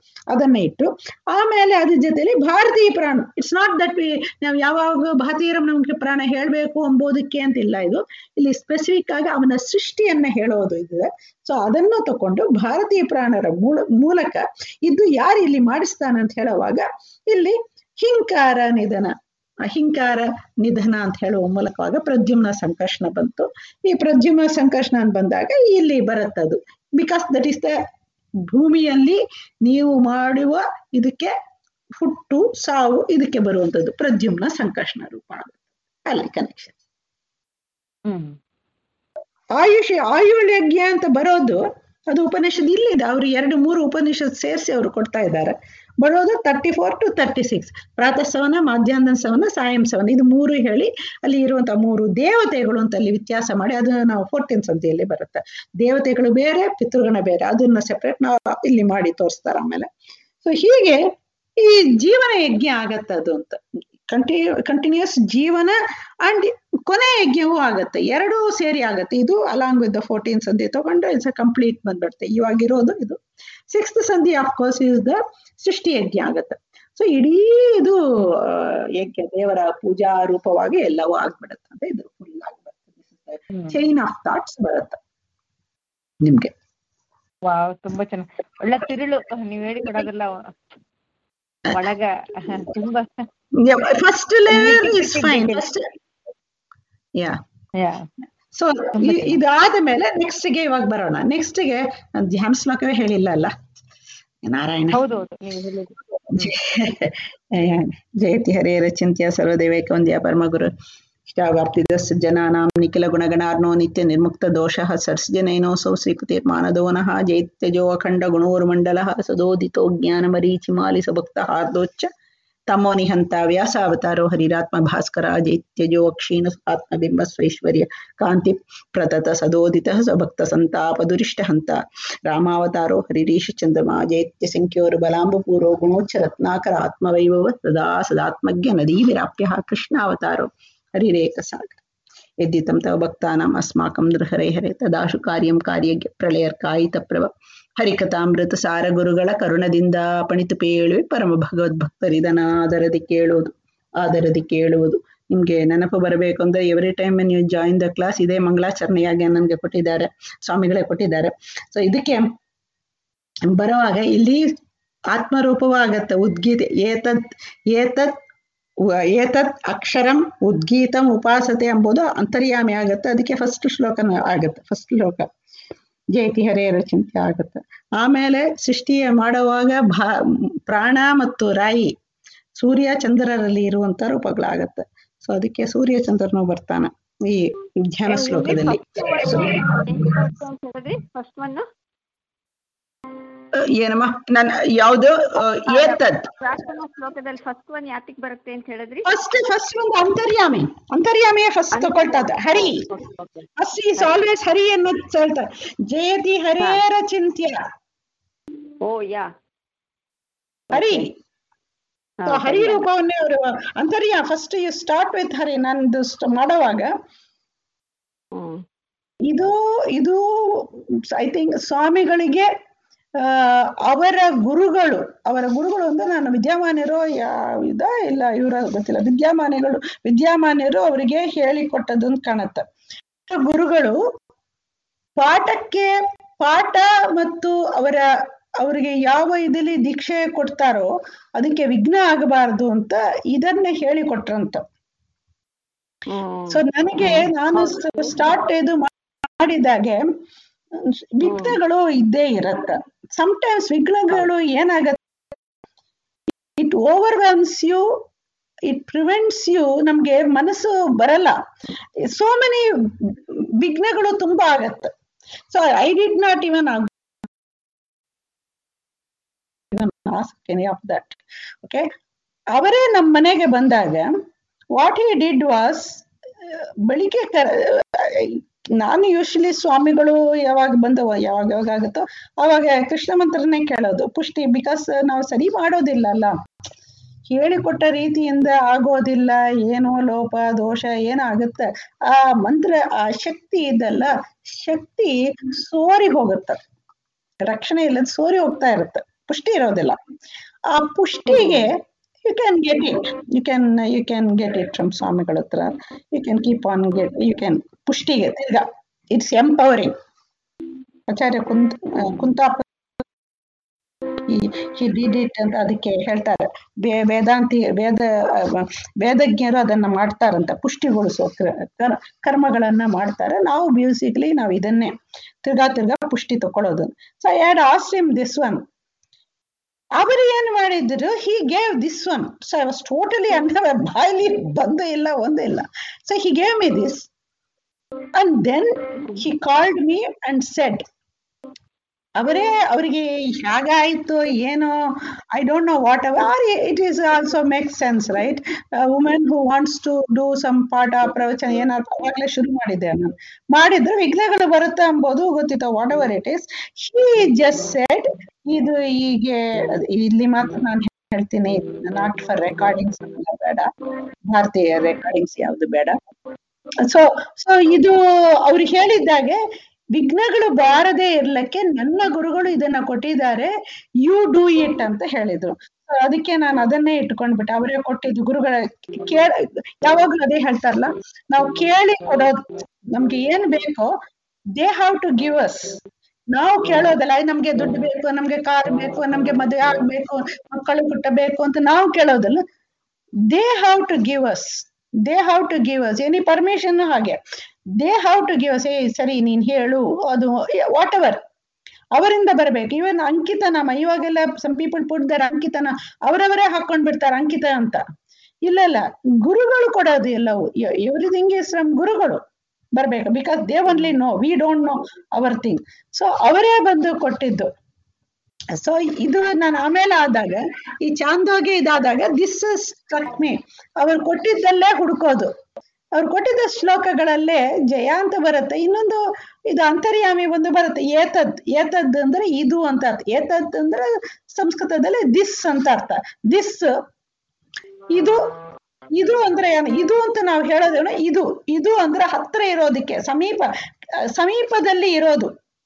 ಅದನ್ನ ಇಟ್ಟು ಆಮೇಲೆ ಅದ್ರ ಜೊತೆಲಿ ಭಾರತೀಯ ಪ್ರಾಣ ಇಟ್ಸ್ ನಾಟ್ ದಟ್ ವಿ ನಾವು ಯಾವಾಗ ಭಾರತೀಯರ ನಮ್ಗೆ ಪ್ರಾಣ ಹೇಳ್ಬೇಕು ಎಂಬುದಕ್ಕೆ ಅಂತಿಲ್ಲ ಇದು ಇಲ್ಲಿ ಸ್ಪೆಸಿಫಿಕ್ ಆಗಿ ಅವನ ಸೃಷ್ಟಿಯನ್ನ ಹೇಳೋದು ಇದೆ ಸೊ ಅದನ್ನು ತಕೊಂಡು ಭಾರತೀಯ ಪ್ರಾಣರ ಮೂಲ ಮೂಲಕ ಇದು ಯಾರು ಇಲ್ಲಿ ಮಾಡಿಸ್ತಾನೆ ಅಂತ ಹೇಳುವಾಗ ಇಲ್ಲಿ ಹಿಂಕಾರ ನಿಧನ ಅಹಿಂಕಾರ ನಿಧನ ಅಂತ ಹೇಳುವ ಮೂಲಕವಾಗ ಪ್ರದ್ಯುಮ್ನ ಸಂಕರ್ಷಣ ಬಂತು ಈ ಪ್ರದ್ಯುಮ್ನ ಸಂಕರ್ಷಣ ಅಂತ ಬಂದಾಗ ಇಲ್ಲಿ ಬರುತ್ತದು ಬಿಕಾಸ್ ದಟ್ ಇಸ್ ದ ಭೂಮಿಯಲ್ಲಿ ನೀವು ಮಾಡುವ ಇದಕ್ಕೆ ಹುಟ್ಟು ಸಾವು ಇದಕ್ಕೆ ಬರುವಂತದ್ದು ಪ್ರದ್ಯುಮ್ನ ಸಂಕರ್ಷಣ ರೂಪ ಆಗುತ್ತೆ ಅಲ್ಲಿ ಕನೆಕ್ಷನ್ ಹ್ಮ್ ಆಯುಷ್ ಆಯುಳ್ಯಜ್ಞ ಅಂತ ಬರೋದು ಅದು ಉಪನಿಷತ್ ಇಲ್ಲಿದೆ ಅವರು ಎರಡು ಮೂರು ಉಪನಿಷತ್ ಸೇರಿಸಿ ಅವರು ಕೊಡ್ತಾ ಇದ್ದಾರೆ ಬರೋದು thirty four to thirty six ಪ್ರಾತಃ ಸವನ ಮಧ್ಯಾಹ್ನ ಸವನ ಸಾಯಂ ಸವನ ಇದು ಮೂರು ಹೇಳಿ ಅಲ್ಲಿ ಇರುವಂತಹ ಮೂರು ದೇವತೆಗಳು ಅಂತ ಅಲ್ಲಿ ವ್ಯತ್ಯಾಸ ಮಾಡಿ ಅದು ನಾವು ಫೋರ್ಟೀನ್ ಸಂಧಿಯಲ್ಲಿ ಬರುತ್ತೆ ದೇವತೆಗಳು ಬೇರೆ ಪಿತೃಗಣ ಬೇರೆ ಅದನ್ನ ಸೆಪರೇಟ್ ನಾವು ಇಲ್ಲಿ ಮಾಡಿ ತೋರಿಸ್ತಾರೆ ಆಮೇಲೆ ಸೊ ಹೀಗೆ ಈ ಜೀವನ ಯಜ್ಞ ಆಗತ್ತೆ ಅದು ಅಂತ ಕಂಟಿನ್ಯೂ ಕಂಟಿನ್ಯೂಸ್ ಜೀವನ ಅಂಡ್ ಕೊನೆ ಯಜ್ಞವೂ ಆಗತ್ತೆ ಎರಡೂ ಸೇರಿ ಆಗತ್ತೆ ಇದು ಅಲಾಂಗ್ ವಿತ್ ದ ಫೋರ್ಟೀನ್ ಸಂಧಿ ತಗೊಂಡ್ರೆ ಇಟ್ಸ್ ಕಂಪ್ಲೀಟ್ ಬಂದ್ಬಿಡುತ್ತೆ ಇವಾಗಿರೋದು ಇದು ಸಿಕ್ಸ್ತ್ ಸಂಧಿ ಆಫ್ ಕೋರ್ಸ್ ಇಸ್ ದ ಸೃಷ್ಟಿ ಯಜ್ಞ ಆಗತ್ತೆ ಸೊ ಇಡೀ ಇದು ಆ, ಯಜ್ಞ ದೇವರ ಪೂಜಾ ರೂಪವಾಗಿ ಎಲ್ಲವೂ ಆಗ್ಬಿಡತ್ತೆ ಅಂತ ಇದು ಫುಲ್ ಆಗ್ಬಿಡುತ್ತೆ ಚೈನ್ ಆಫ್ ಥಾಟ್ಸ್ ಬರುತ್ತೆ ನಿಮ್ಗೆ ವಾವ್ ತುಂಬಾ ಚೆನ್ನಾಗಿ ಒಳ್ಳೆ ತಿರುಳು ನೀವ್ ಹೇಳಿ ಕೊಡೋದೆಲ್ಲ ಒಳಗ ತುಂಬಾ first level is fine first yeah yeah so ಇದಾದ ಮೇಲೆ ನೆಕ್ಸ್ಟ್ ಗೆ ಇವಾಗ ಬರೋಣ ನೆಕ್ಸ್ಟ್ ಗೆ ನಾನ್ ಧ್ಯಾನ ಶ್ಲೋಕವೇ ಹೇಳಿಲ್ಲ ಅಲ್ಲ ನಾರಾಯಣ ಹೌದು ಹೌದು ನೀವು ಹೇಳಿದ್ದು ಜಯತಿ ಹರೇರ ಚಿಂತ್ಯ ಸರ್ವದೇವೈಕವಂದ್ಯ ಪರಮಗುರು ಇಷ್ಟಾವಾಪ್ತಿದಸ್ ಜನಾನಾಂ ನಿಖಿಲ ಗುಣಗಣಾರ್ನೋ ನಿತ್ಯ ನಿರ್ಮುಕ್ತ ದೋಷಃ ಸರ್ಸಜನೈನೋಸೌ ಶ್ರೀಪತಿರ್ಮಾನದೋನಃ ಜೈತ್ಯಜೋ ಅಖಂಡ ಗುಣೋರ್ಮಂಡಲಃ ಸದೋದಿತೋ ಜ್ಞಾನಮರೀಚಿಮಾಲಿ ಸಭಕ್ತ ಹಾರ್ದೋಚ್ಚ ತಮೋ ನಿಹಂತ ವ್ಯಾಸಾವತಾರೋ ಹರಿರಾತ್ಮ ಭಾಸ್ಕರ ಜೈತ್ಯಜೋ ಕ್ಷೀಣ ಆತ್ಮಬಿಂಬ ಸ್ವೈಶ್ವರ್ಯ ಕಾಂತಿ ಪ್ರತತ ಸದೋದಿತ ಸಭಕ್ತ ಸಂತಾಪ ದುರಿಷ್ಟ ಹಂತ ರಾಮಾವತಾರೋ ಹರಿರೀಶ ಚಂದ್ರಮಾ ಜೈತ್ಯ ಸಂಖ್ಯೋರು ಬಲಾಂಬಪೂರೋ ಗುಣೋಚ್ಚ ರತ್ನಾಕರ ಆತ್ಮವೈಭವ ಸದಾ ಸದಾತ್ಮಜ್ಞ ನದೀ ವಿರಾಪ್ಯ ಕೃಷ್ಣಾವತಾರೋ ಹರಿರೇಕ ಸಾಗರ ಯದ್ದಿತಂ ತವ ಭಕ್ತಾನಾಂ ಅಸ್ಮಾಕಂ ನೃಹರೇ ಹರೆ ತದಾಶು ಕಾರ್ಯಂ ಕಾರ್ಯಜ್ಞ ಪ್ರಳಯರ್ಕಾಯಿತ ಪ್ರಭ ಹರಿಕಥಾಮೃತ ಸಾರ ಗುರುಗಳ ಕರುಣದಿಂದ ಪಣಿತು ಪೇಳುವೆ ಪರಮ ಭಗವದ್ಭಕ್ತರಿದನಾದರದಿ ಕೇಳುವುದು ಆದರದಿ ಕೇಳುವುದು ನಿಮ್ಗೆ ನೆನಪು ಬರಬೇಕು ಅಂದ್ರೆ ಎವ್ರಿ ಟೈಮ್ ನೀವು ಜಾಯಿನ್ ದ ಕ್ಲಾಸ್ ಇದೇ ಮಂಗಳಾಚರಣೆಯಾಗಿ ನನಗೆ ಕೊಟ್ಟಿದ್ದಾರೆ ಸ್ವಾಮಿಗಳೇ ಕೊಟ್ಟಿದ್ದಾರೆ ಸೊ ಇದಕ್ಕೆ ಬರುವಾಗ ಇಲ್ಲಿ ಆತ್ಮರೂಪವಾಗತ್ತೆ ಉದ್ಗೀತೆ ಏತದ್ ಏತತ್ ವ- ಏತತ್ ಅಕ್ಷರಂ ಉದ್ಗೀತಂ ಉಪಾಸತೆ ಎಂಬುದು ಅಂತರ್ಯಾಮಿ ಆಗತ್ತೆ ಅದಕ್ಕೆ ಫಸ್ಟ್ ಶ್ಲೋಕನ ಆಗತ್ತೆ ಫಸ್ಟ್ ಶ್ಲೋಕ ಜಯತಿ ಹರೇರ ಚಿಂತೆ ಆಗತ್ತೆ ಆಮೇಲೆ ಸೃಷ್ಟಿಯ ಮಾಡುವಾಗ ಭಾ ಪ್ರಾಣ ಮತ್ತು ರಾಯಿ ಸೂರ್ಯ ಚಂದ್ರರಲ್ಲಿ ಇರುವಂತ ರೂಪಗಳಾಗತ್ತೆ ಸೊ ಅದಕ್ಕೆ ಸೂರ್ಯ ಚಂದ್ರನು ಬರ್ತಾನ ಈ ಧ್ಯಾನ ಶ್ಲೋಕದಲ್ಲಿ ಫಸ್ಟ್ ಒನ್ ಅಹ್, ಏನಮ್ಮ ನಾನು ಯಾವ್ದು ಅಹ್, ಏತದ್ ಪ್ರಾರ್ಥನಾ ಶ್ಲೋಕದಲ್ಲಿ ಫಸ್ಟ್ ಒನ್ ಯಾತಿಗ್ ಬರುತ್ತೆ ಅಂತ ಹೇಳಿದ್ರಿ ಫಸ್ಟ್ ಫಸ್ಟ್ ಒಂದು ಅಂತರ್ಯಾಮಿ ಅಂತರ್ಯಾಮಿಯೇ ಫಸ್ಟ್ ತಗೊಳ್ತದ Hari first is always Hari ಅನ್ನೋದು ಹೇಳ್ತಾರೆ ಜಯತಿ ಹರೇರ ಚಿಂತ್ಯ ಓ ಯಾ ಹರಿ So, ಹರಿ ರೂಪವನ್ನೇ ಅವರು ಅಂತರ್ಯ first you start with Hari ನಂದು st- ಮಾಡುವಾಗ ಇದು ಇದು ಐ ಥಿಂಕ್ ಸ್ವಾಮಿಗಳಿಗೆ ಆ, ಅವರ ಗುರುಗಳು ಅವರ ಗುರುಗಳು ಅಂದ್ರೆ ನಾನು ವಿದ್ಯಾಮಾನ್ಯರು ಯಾವ ಇದ ಇಲ್ಲ ಇವರ ಗೊತ್ತಿಲ್ಲ ವಿದ್ಯಾಮಾನ್ಯಗಳು ವಿದ್ಯಾಮಾನ್ಯರು ಅವರಿಗೆ ಹೇಳಿಕೊಟ್ಟದ್ದು ಅಂತ ಕಾಣುತ್ತೆ ಗುರುಗಳು ಪಾಠಕ್ಕೆ ಪಾಠ ಮತ್ತು ಅವರ ಅವರಿಗೆ ಯಾವ ಇದರಲ್ಲಿ ದೀಕ್ಷೆ ಕೊಡ್ತಾರೋ ಅದಕ್ಕೆ ವಿಘ್ನ ಆಗಬಾರದು ಅಂತ ಇದನ್ನೇ ಹೇಳಿಕೊಟ್ರಂತ ಸೊ ನನಗೆ ನಾನು ಸ್ಟಾರ್ಟ್ ಇದು ಮಾಡಿದಾಗೆ ವಿಘ್ನಗಳು ಇದ್ದೇ ಇರತ್ತ ಸಮಟೈಮ್ಸ್ ವಿಘ್ನಗಳು ಏನಾಗತ್ತೆ it overwhelms you it prevents you ನಮ್ಗೆ ಮನಸ್ಸು ಬರಲ್ಲ ಸೋ ಮೆನಿ ವಿಘ್ನಗಳು ತುಂಬಾ ಆಗತ್ತೆ so I did not even of that okay ಅವರೇ ನಮ್ಮ ಮನೆಗೆ ಬಂದಾಗ ವಾಟ್ ಹಿ ಡಿಡ್ ವಾಸ್ ಬೆಳಿಗ್ಗೆ ಕರ ನಾನು ಯೂಶಲಿ ಸ್ವಾಮಿಗಳು ಯಾವಾಗ ಬಂದವ ಯಾವಾಗ ಯಾವಾಗ ಆಗುತ್ತೋ ಅವಾಗ ಕೃಷ್ಣ ಮಂತ್ರನೇ ಕೇಳೋದು ಪುಷ್ಟಿ ಬಿಕಾಸ್ ನಾವು ಸರಿ ಮಾಡೋದಿಲ್ಲ ಅಲ್ಲ ಹೇಳಿಕೊಟ್ಟ ರೀತಿಯಿಂದ ಆಗೋದಿಲ್ಲ ಏನೋ ಲೋಪ ದೋಷ ಏನಾಗುತ್ತೆ ಆ ಮಂತ್ರ ಆ ಶಕ್ತಿ ಇದಲ್ಲ ಶಕ್ತಿ ಸೋರಿ ಹೋಗುತ್ತೆ ರಕ್ಷಣೆ ಇಲ್ಲದ ಸೋರಿ ಹೋಗ್ತಾ ಇರುತ್ತೆ ಪುಷ್ಟಿ ಇರೋದಿಲ್ಲ ಆ ಪುಷ್ಟಿಗೆ you can get it you can you can get it from ಸ್ವಾಮಿಗಳ ಹತ್ರ you can keep on get you can ಪುಷ್ಟಿಗೆ ತಿರ್ಗಾ ಇಟ್ಸ್ ಎಂಪವರಿಂಗ್ ಆಚಾರ್ಯ ಕುಂತ್ ಕುಂತಾಪ ಹಿ ಡಿಡ್ ಇಟ್ ಅಂತ ಅದಕ್ಕೆ ಹೇಳ್ತಾರೆ ವೇ- ವೇದಾಂತಿ ವೇದ ಅಹ್, ವೇದಜ್ಞರು ಅದನ್ನ ಮಾಡ್ತಾರಂತ ಪುಷ್ಟಿಗೊಳಿಸೋ ಕ್ರ- ಕರ್- ಕರ್ಮಗಳನ್ನ ಮಾಡ್ತಾರೆ ನಾವು ಬೇಸಿಕ್ಲಿ ನಾವು ಇದನ್ನೇ ತಿರ್ಗಾ ತಿರ್ಗಾ ಪುಷ್ಟಿ ತಕೊಳ್ಳೋದು ಸೊ ಐ ಹ್ಯಾಡ್ ಆಸ್ಟ್ರಿಮ್ ದಿಸ್ ಒನ್ ಅವರು ಏನ್ ಮಾಡಿದ್ರು he gave this one so I was totally ಅಂದ್ರೆ ಬಾಯ್ಲಿ ಬಂದು ಇಲ್ಲ ಒಂದು ಇಲ್ಲ so he gave me this and then he called me and said ಅವರೇ ಅವರಿಗೆ ಹೇಗಾಯ್ತು ಏನೋ I don't know what are it is also make sense right women who wants to do some ಪಾಠ ಪ್ರವಚನ ಏನಾದ್ರು ಅವಾಗಲೇ ಶುರು ಮಾಡಿದ್ದೆ ನಾನು ಮಾಡಿದ್ರೆ ವಿಘ್ನಗಳು ಬರುತ್ತೆ ಎಂಬುದು ಗೊತ್ತಿತ್ತು whatever it is he just said ಇದು ಹೀಗೆ ಇಲ್ಲಿ ಮಾತ್ರ ನಾನು ಹೇಳ್ತೀನಿ ನಾಟ್ ಫಾರ್ ರೆಕಾರ್ಡಿಂಗ್ಸ್ ಬೇಡ ಭಾರತೀಯ ರೆಕಾರ್ಡಿಂಗ್ಸ್ ಯಾವ್ದು ಬೇಡ ಸೊ ಸೊ ಇದು ಅವ್ರು ಹೇಳಿದ್ದಾಗೆ ವಿಘ್ನಗಳು ಬಾರದೆ ಇರ್ಲಿಕ್ಕೆ ನನ್ನ ಗುರುಗಳು ಇದನ್ನ ಕೊಟ್ಟಿದ್ದಾರೆ ಯು ಡೂ ಇಟ್ ಅಂತ ಹೇಳಿದ್ರು So ಅದಕ್ಕೆ ನಾನು ಅದನ್ನೇ ಇಟ್ಕೊಂಡ್ಬಿಟ್ಟೆ ಅವರೇ ಕೊಟ್ಟಿದ್ದು ಗುರುಗಳ ಕೇಳ ಯಾವಾಗ್ಲೂ ಅದೇ ಹೇಳ್ತಾರಲ್ಲ ನಾವು ಕೇಳಿ ಕೊಡೋದು ನಮ್ಗೆ ಏನ್ ಬೇಕೋ they have to give us ನಾವು ಕೇಳೋದಲ್ಲ "ಐ, ನಮ್ಗೆ ದುಡ್ಡು ಬೇಕು ನಮ್ಗೆ ಕಾರ್ ಬೇಕು ನಮ್ಗೆ ಮದುವೆ ಆಗ್ಬೇಕು ಮಕ್ಕಳು ಹುಟ್ಟಬೇಕು ಅಂತ ನಾವು ಕೇಳೋದಲ್ಲ they have to give us they have to give us any permission ಹಾಗೆ they have to give us ಏ ಸರಿ ನೀನ್ ಹೇಳು ಅದು ವಾಟ್ ಎವರ್ ಅವರಿಂದ ಬರಬೇಕು ಇವನ್ ಅಂಕಿತ ನಾಮ ಇವಾಗೆಲ್ಲ ಸಮ್ ಪೀಪಲ್ ಪುಟ್ ದರ್ ಅಂಕಿತನ ಅವರವರೇ ಹಾಕೊಂಡ್ ಬಿಡ್ತಾರೆ ಅಂಕಿತ ಅಂತ ಇಲ್ಲ ಇಲ್ಲ ಗುರುಗಳು ಕೊಡೋದು ಎಲ್ಲವೂ ಎವ್ರಿಥಿಂಗ್ ಇಸ್ ಫ್ರಮ್ ಗುರುಗಳು ಬರ್ಬೇಕು because they only know we don't know our thing so ಅವರೇ ಬಂದು ಕೊಟ್ಟಿದ್ದು ಸೊ ಇದು ನಾನು ಆಮೇಲೆ ಆದಾಗ ಈ ಚಾಂದೋಗಿ ಇದಾದಾಗ ದಿಸ್ ಸ್ಟ್ರಕ್ ಮೀ ಅವ್ರು ಕೊಟ್ಟಿದ್ದಲ್ಲೇ ಹುಡುಕೋದು ಅವ್ರು ಕೊಟ್ಟಿದ್ದ ಶ್ಲೋಕಗಳಲ್ಲೇ ಜಯ ಅಂತ ಬರುತ್ತೆ ಇನ್ನೊಂದು ಇದು ಅಂತರ್ಯಾಮಿ ಒಂದು ಬರುತ್ತೆ ಏತದ್ ಏತದ್ ಅಂದ್ರೆ ಇದು ಅಂತ ಅರ್ಥ ಏತದ್ ಅಂದ್ರೆ ಸಂಸ್ಕೃತದಲ್ಲಿ ದಿಸ್ ಅಂತ ಅರ್ಥ ದಿಸ್ ಇದು ಇದು ಅಂದ್ರೆ ಏನು ಇದು ಅಂತ ನಾವು ಹೇಳೋದೇನು ಇದು ಇದು ಅಂದ್ರೆ ಹತ್ರ ಇರೋದಕ್ಕೆ ಸಮೀಪ ಅಹ್, ಸಮೀಪದಲ್ಲಿ ಇರೋದು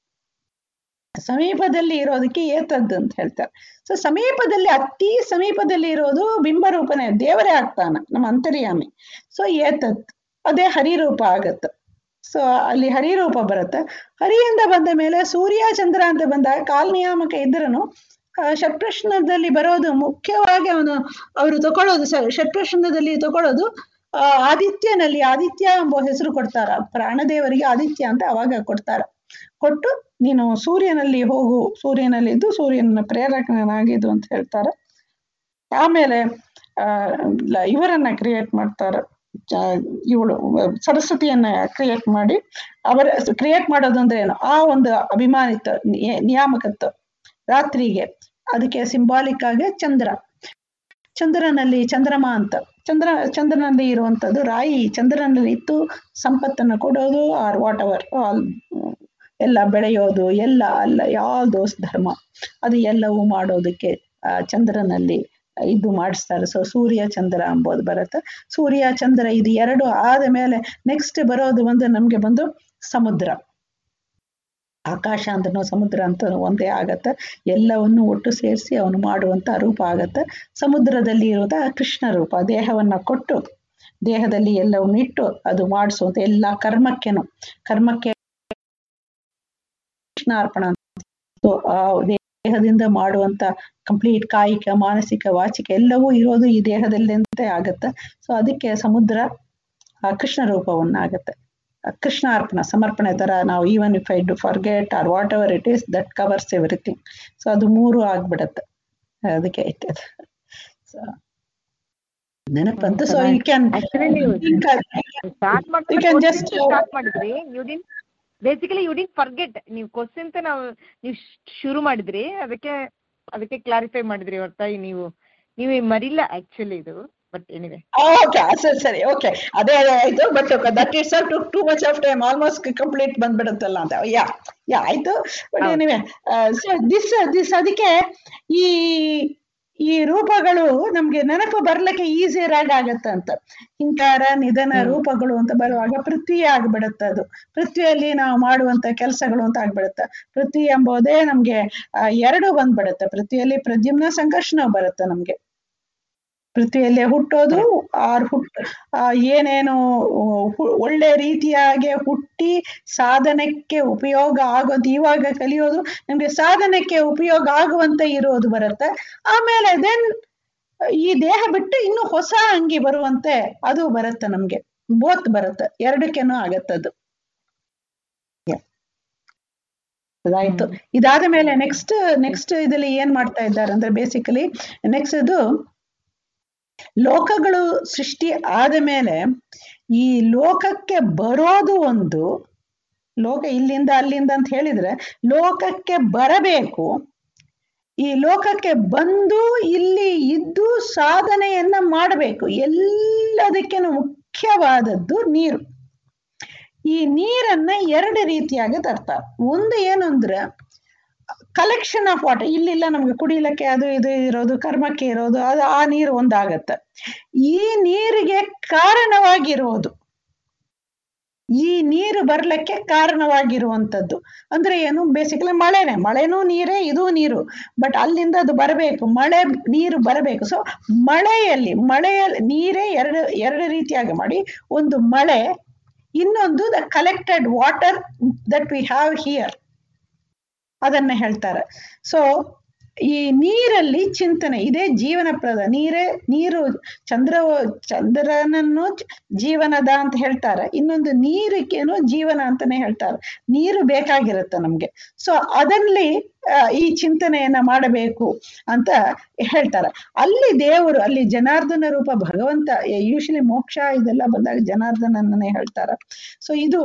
ಸಮೀಪದಲ್ಲಿ ಇರೋದಕ್ಕೆ ಏತದ್ದು ಅಂತ ಹೇಳ್ತಾರೆ ಸೊ ಸಮೀಪದಲ್ಲಿ ಅತಿ ಸಮೀಪದಲ್ಲಿ ಇರೋದು ಬಿಂಬರೂಪನೇ ದೇವರೇ ಆಗ್ತಾನ ನಮ್ಮ ಅಂತರ್ಯಾಮಿ ಸೊ ಏತದ್ ಅದೇ ಹರಿರೂಪ ಆಗತ್ತೆ ಸೊ ಅಲ್ಲಿ ಹರಿರೂಪ ಬರುತ್ತೆ ಹರಿಯಿಂದ ಬಂದ ಮೇಲೆ ಸೂರ್ಯ ಚಂದ್ರ ಅಂತ ಬಂದಾಗ ಕಾಲ್ನಿಯಾಮಕ ಇದ್ರೂ ಷಟ್ಪ್ರಶ್ನದಲ್ಲಿ ಬರೋದು ಮುಖ್ಯವಾಗಿ ಅವನು ಅವರು ತಗೊಳ್ಳೋದು ಸ- ಷಟ್ಪ್ರಶ್ನದಲ್ಲಿ ತಗೊಳ್ಳೋದು ಆ, ಆದಿತ್ಯನಲ್ಲಿ ಆದಿತ್ಯ ಎಂಬ ಹೆಸರು ಕೊಡ್ತಾರ ಪ್ರಾಣದೇವರಿಗೆ ಆದಿತ್ಯ ಅಂತ ಅವಾಗ ಕೊಡ್ತಾರ ಕೊಟ್ಟು ನೀನು ಸೂರ್ಯನಲ್ಲಿ ಹೋಗು ಸೂರ್ಯನಲ್ಲಿದ್ದು ಸೂರ್ಯನ ಪ್ರೇರಕನಾಗಿದ್ದು ಅಂತ ಹೇಳ್ತಾರೆ ಆಮೇಲೆ ಆ ಲ- ಇವರನ್ನ ಕ್ರಿಯೇಟ್ ಮಾಡ್ತಾರೆ ಇವಳು ಸರಸ್ವತಿಯನ್ನ ಕ್ರಿಯೇಟ್ ಮಾಡಿ ಅವರ ಕ್ರಿಯೇಟ್ ಮಾಡೋದು ಅಂದ್ರೆ ಏನು ಆ ಒಂದು ಅಭಿಮಾನಿತ ನಿಯ- ನಿಯಾಮಕತ್ವ ರಾತ್ರಿಗೆ ಅದಕ್ಕೆ ಸಿಂಬಾಲಿಕ್ ಆಗಿ ಚಂದ್ರ ಚಂದ್ರನಲ್ಲಿ ಚಂದ್ರಮ ಅಂತ ಚಂದ್ರ ಚಂದ್ರನಲ್ಲಿ ಇರುವಂತದ್ದು ರಾಯಿ ಚಂದ್ರನಲ್ಲಿ ಇತ್ತು ಸಂಪತ್ತನ್ನು ಕೊಡೋದು ಆರ್ ವಾಟ್ ಎವರ್ ಆಲ್ ಎಲ್ಲ ಬೆಳೆಯೋದು ಎಲ್ಲ ಅಲ್ಲ ಯಾವ್ದು ಧರ್ಮ ಅದು ಎಲ್ಲವೂ ಮಾಡೋದಕ್ಕೆ ಆ ಚಂದ್ರನಲ್ಲಿ ಇದು ಮಾಡಿಸ್ತಾರೆ ಸೊ ಸೂರ್ಯ ಚಂದ್ರ ಅಂಬೋದು ಬರುತ್ತೆ ಸೂರ್ಯ ಚಂದ್ರ ಇದು ಎರಡು ಆದ ಮೇಲೆ ನೆಕ್ಸ್ಟ್ ಬರೋದು ಒಂದು ನಮ್ಗೆ ಬಂದು ಸಮುದ್ರ ಆಕಾಶ ಅಂದ್ರೂ ಸಮುದ್ರ ಅಂತ ಒಂದೇ ಆಗತ್ತೆ ಎಲ್ಲವನ್ನು ಒಟ್ಟು ಸೇರಿಸಿ ಅವನು ಮಾಡುವಂತ ರೂಪ ಆಗತ್ತೆ ಸಮುದ್ರದಲ್ಲಿ ಇರೋದ ಕೃಷ್ಣ ರೂಪ ದೇಹವನ್ನ ಕೊಟ್ಟು ದೇಹದಲ್ಲಿ ಎಲ್ಲವನ್ನು ಇಟ್ಟು ಅದು ಮಾಡಿಸುವಂತ ಎಲ್ಲ ಕರ್ಮಕ್ಕೆನು ಕರ್ಮಕ್ಕೆ ಕೃಷ್ಣಾರ್ಪಣ ಅಂತ. So, ಆ ದೇಹದಿಂದ ಮಾಡುವಂತ ಕಂಪ್ಲೀಟ್ ಕಾಯಿಕ ಮಾನಸಿಕ ವಾಚಿಕ ಎಲ್ಲವೂ ಇರೋದು ಈ ದೇಹದಲ್ಲಂತೆ ಆಗತ್ತೆ ಸೊ ಅದಕ್ಕೆ ಸಮುದ್ರ ಆ ಕೃಷ್ಣ ರೂಪವನ್ನಾಗತ್ತೆ ಆ ಕೃಷ್ಣ ಅರ್ಪಣ ಸಮರ್ಪಣೆ ತರ ನಾವು even if I do forget or whatever it is that covers everything so ಅದು ಮೂರು ಆಗ್ಬಿಡತ್ತೆ ಅದಕ್ಕೆ ಇಟ್ಟದ್ದು ಸೊ ನೆನಪಂತು ಸೊ ಯು ಕ್ಯಾನ್ Actually ನೀವು start You can just, uh, start ಮಾಡಿದ್ರಿ you didn't basically you didn't forget ನೀವು question ನಾವು ನೀವು ಶುರು ಮಾಡಿದ್ರಿ ಅದಕ್ಕೆ ಅದಕ್ಕೆ ಕ್ಲಾರಿಫೈ ಮಾಡಿದ್ರಿ ಹೊರತಾಗಿ ನೀವು ನೀವು ಮರಿಲ್ಲ ಆಕ್ಚುಲಿ ಇದು ಬಟ್ ಏನಿದೆ ಓಕೆ ಸರಿ ಸರಿ ಓಕೆ ಅದೇ ಅದೇ ಆಯ್ತು but that is to too much of time almost complete ಬಂದ್ಬಿಡುತ್ತಲ್ಲ ಅಂತ ಯಾ ಯಾ ಆಯ್ತು ಬಟ್ ಹೌದು. ಎನಿವೆ ಸೊ ದಿಸ್ ದಿಸ್ ಅದಕ್ಕೆ ಈ ಈ ರೂಪಗಳು ನಮ್ಗೆ ನೆನಪು ಬರ್ಲಿಕ್ಕೆ ಈಸಿಯರಾಗಿ ಆಗತ್ತೆ ಅಂತ ಹಿಂಕಾರ ನಿಧನ ಹ್ಮ್. ರೂಪಗಳು ಅಂತ ಬರುವಾಗ ಪೃಥ್ವಿ ಆಗ್ಬಿಡತ್ತೆ ಅದು ಪೃಥ್ವಿಯಲ್ಲಿ ನಾವು ಮಾಡುವಂತ ಕೆಲಸಗಳು ಅಂತ ಆಗ್ಬಿಡುತ್ತೆ ಪೃಥ್ವಿ ಎಂಬುದೇ ನಮ್ಗೆ ಆ, ಎರಡು ಬಂದ್ಬಿಡುತ್ತೆ ಪೃಥ್ವಿಯಲ್ಲಿ ಪ್ರದ್ಯುಮ್ನ ಸಂಕರ್ಷಣ ಬರುತ್ತೆ ನಮ್ಗೆ ಪೃಥ್ವಿಯಲ್ಲೇ ಹುಟ್ಟೋದು ಆರ್ ಹುಟ್ ಆ, ಏನೇನು ಹು- ಒಳ್ಳೆ ರೀತಿಯಾಗಿ ಹುಟ್ಟಿ ಸಾಧನಕ್ಕೆ ಉಪಯೋಗ ಆಗೋದು ಇವಾಗ ಕಲಿಯೋದು ನಮ್ಗೆ ಸಾಧನಕ್ಕೆ ಉಪಯೋಗ ಆಗುವಂತೆ ಇರೋದು ಬರುತ್ತೆ ಆಮೇಲೆ ದೆನ್ ಈ ದೇಹ ಬಿಟ್ಟು ಇನ್ನು ಹೊಸ ಅಂಗಿ ಬರುವಂತೆ ಅದು ಬರುತ್ತೆ ನಮ್ಗೆ ಬೋತ್ ಬರುತ್ತೆ ಎರಡಕ್ಕೇನು ಆಗತ್ತದು ಅದಾಯ್ತು ಇದಾದ ಮೇಲೆ ನೆಕ್ಸ್ಟ್ ನೆಕ್ಸ್ಟ್ ಇದಲ್ಲಿ ಏನ್ ಮಾಡ್ತಾ ಇದ್ದಾರೆ ಅಂದ್ರೆ ಬೇಸಿಕಲಿ ನೆಕ್ಸ್ಟ್ ಇದು ಲೋಕಗಳು ಸೃಷ್ಟಿ ಆದ ಮೇಲೆ ಈ ಲೋಕಕ್ಕೆ ಬರೋದು ಒಂದು ಲೋಕ ಇಲ್ಲಿಂದ ಅಲ್ಲಿಂದ ಅಂತ ಹೇಳಿದ್ರೆ ಲೋಕಕ್ಕೆ ಬರಬೇಕು ಈ ಲೋಕಕ್ಕೆ ಬಂದು ಇಲ್ಲಿ ಇದ್ದು ಸಾಧನೆಯನ್ನ ಮಾಡಬೇಕು ಎಲ್ಲದಕ್ಕಿಂತ ಮುಖ್ಯವಾದದ್ದು ನೀರು ಈ ನೀರನ್ನ ಎರಡು ರೀತಿಯಾಗಿ ತರ್ತಾರೆ ಒಂದು ಏನು ಅಂದ್ರೆ ಕಲೆಕ್ಷನ್ ಆಫ್ ವಾಟರ್ ಇಲ್ಲಿಲ್ಲ ನಮ್ಗೆ ಕುಡಿಲಿಕ್ಕೆ ಅದು ಇದು ಇರೋದು ಕರ್ಮಕ್ಕೆ ಇರೋದು ಅದು ಆ ನೀರು ಒಂದಾಗತ್ತೆ ಈ ನೀರಿಗೆ ಕಾರಣವಾಗಿರೋದು ಈ ನೀರು ಬರ್ಲಿಕ್ಕೆ ಕಾರಣವಾಗಿರುವಂತದ್ದು ಅಂದ್ರೆ ಏನು ಬೇಸಿಕಲಿ ಮಳೆನೆ ಮಳೆನೂ ನೀರೇ ಇದು ನೀರು ಬಟ್ ಅಲ್ಲಿಂದ ಅದು ಬರಬೇಕು ಮಳೆ ನೀರು ಬರಬೇಕು ಸೊ ಮಳೆಯಲ್ಲಿ ಮಳೆಯಲ್ಲಿ ನೀರೇ ಎರಡು ಎರಡು ರೀತಿಯಾಗಿ ಮಾಡಿ ಒಂದು ಮಳೆ ಇನ್ನೊಂದು the collected water that we have here ಅದನ್ನ ಹೇಳ್ತಾರೆ ಸೊ ಈ ನೀರಲ್ಲಿ ಚಿಂತನೆ ಇದೇ ಜೀವನಪ್ರದ ನೀರೇ ನೀರು ಚಂದ್ರ ಚಂದ್ರನನ್ನು ಜ- ಜೀವನದ ಅಂತ ಹೇಳ್ತಾರೆ ಇನ್ನೊಂದು ನೀರಿಗೇನು ಜೀವನ ಅಂತಾನೆ ಹೇಳ್ತಾರೆ ನೀರು ಬೇಕಾಗಿರುತ್ತೆ ನಮ್ಗೆ ಸೊ ಅದರಲ್ಲಿ ಆ, ಈ ಚಿಂತನೆಯನ್ನ ಮಾಡಬೇಕು ಅಂತ ಹೇಳ್ತಾರೆ ಅಲ್ಲಿ ದೇವರು ಅಲ್ಲಿ ಜನಾರ್ದನ ರೂಪ ಭಗವಂತ ಯೂಶಲಿ ಮೋಕ್ಷ ಇದೆಲ್ಲ ಬಂದಾಗ ಜನಾರ್ದನನ್ನೇ ಹೇಳ್ತಾರೆ ಸೊ ಇದು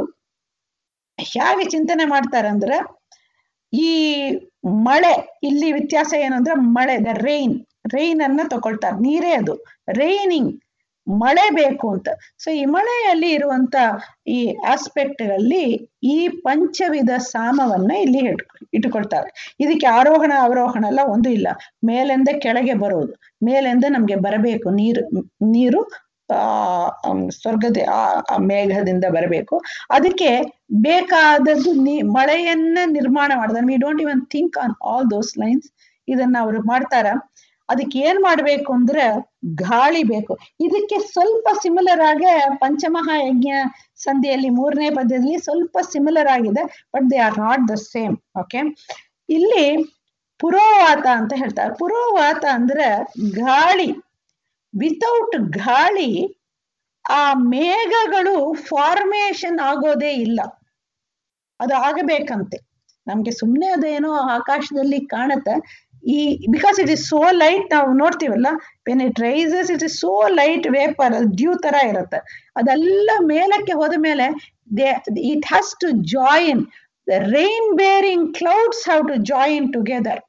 ಹೇಗೆ ಚಿಂತನೆ ಮಾಡ್ತಾರೆ ಅಂದ್ರೆ ಈ ಮಳೆ ಇಲ್ಲಿ ವ್ಯತ್ಯಾಸ ಏನು ಅಂದ್ರೆ ಮಳೆ ದ ರೈನ್ ರೈನ್ ಅನ್ನ ತಗೊಳ್ತಾರೆ ನೀರೇ ಅದು ರೈನಿಂಗ್ ಮಳೆ ಬೇಕು ಅಂತ ಸೊ ಈ ಮಳೆಯಲ್ಲಿ ಇರುವಂತ ಈ ಆಸ್ಪೆಕ್ಟ್ಗಳಲ್ಲಿ ಈ ಪಂಚವಿಧ ಸಾಮವನ್ನ ಇಲ್ಲಿ ಇಟ್ ಇಟ್ಕೊಳ್ತಾರೆ ಇದಕ್ಕೆ ಆರೋಹಣ ಅವರೋಹಣ ಎಲ್ಲ ಒಂದು ಇಲ್ಲ ಮೇಲಿಂದ ಕೆಳಗೆ ಬರೋದು ಮೇಲಿಂದ ನಮ್ಗೆ ಬರಬೇಕು ನೀರು ನೀರು ಆ ಅಮ್, ಸ್ವರ್ಗದ ಆ ಆ ಮೇಘದಿಂದ ಬರಬೇಕು ಅದಕ್ಕೆ ಬೇಕಾದದ್ದು ನೀ ಮಳೆಯನ್ನ ನಿರ್ಮಾಣ ಮಾಡಿದ್ರೆ we don't even think on all those lines ಇದನ್ನ ಅವರು ಮಾಡ್ತಾರ ಅದಕ್ಕೆ ಏನ್ ಮಾಡ್ಬೇಕು ಅಂದ್ರೆ ಗಾಳಿ ಬೇಕು ಇದಕ್ಕೆ ಸ್ವಲ್ಪ ಸಿಮಿಲರ್ ಆಗಿ ಪಂಚಮಹಾಯಜ್ಞ ಸಂಧಿಯಲ್ಲಿ ಮೂರನೇ ಪದ್ಯದಲ್ಲಿ ಸ್ವಲ್ಪ ಸಿಮಿಲರ್ ಆಗಿದೆ but they are not the same okay ಇಲ್ಲಿ ಪುರೋವಾತ ಅಂತ ಹೇಳ್ತಾರೆ ಪುರೋವಾತ ಅಂದ್ರೆ ಗಾಳಿ ವಿತೌಟ್ ಗಾಳಿ ಆ ಮೇಘಗಳು ಫಾರ್ಮೇಶನ್ ಆಗೋದೇ ಇಲ್ಲ ಅದು ಆಗಬೇಕಂತೆ ನಮ್ಗೆ ಸುಮ್ಮನೆ ಅದೇನೋ ಆಕಾಶದಲ್ಲಿ ಕಾಣುತ್ತೆ ಈ because it is so light ನಾವು ನೋಡ್ತೀವಲ್ಲ when it rises it is so light vapour dew ತರ ಇರುತ್ತೆ ಅದೆಲ್ಲ ಮೇಲಕ್ಕೆ ಹೋದ ಮೇಲೆ it has to join the rain bearing clouds have to join together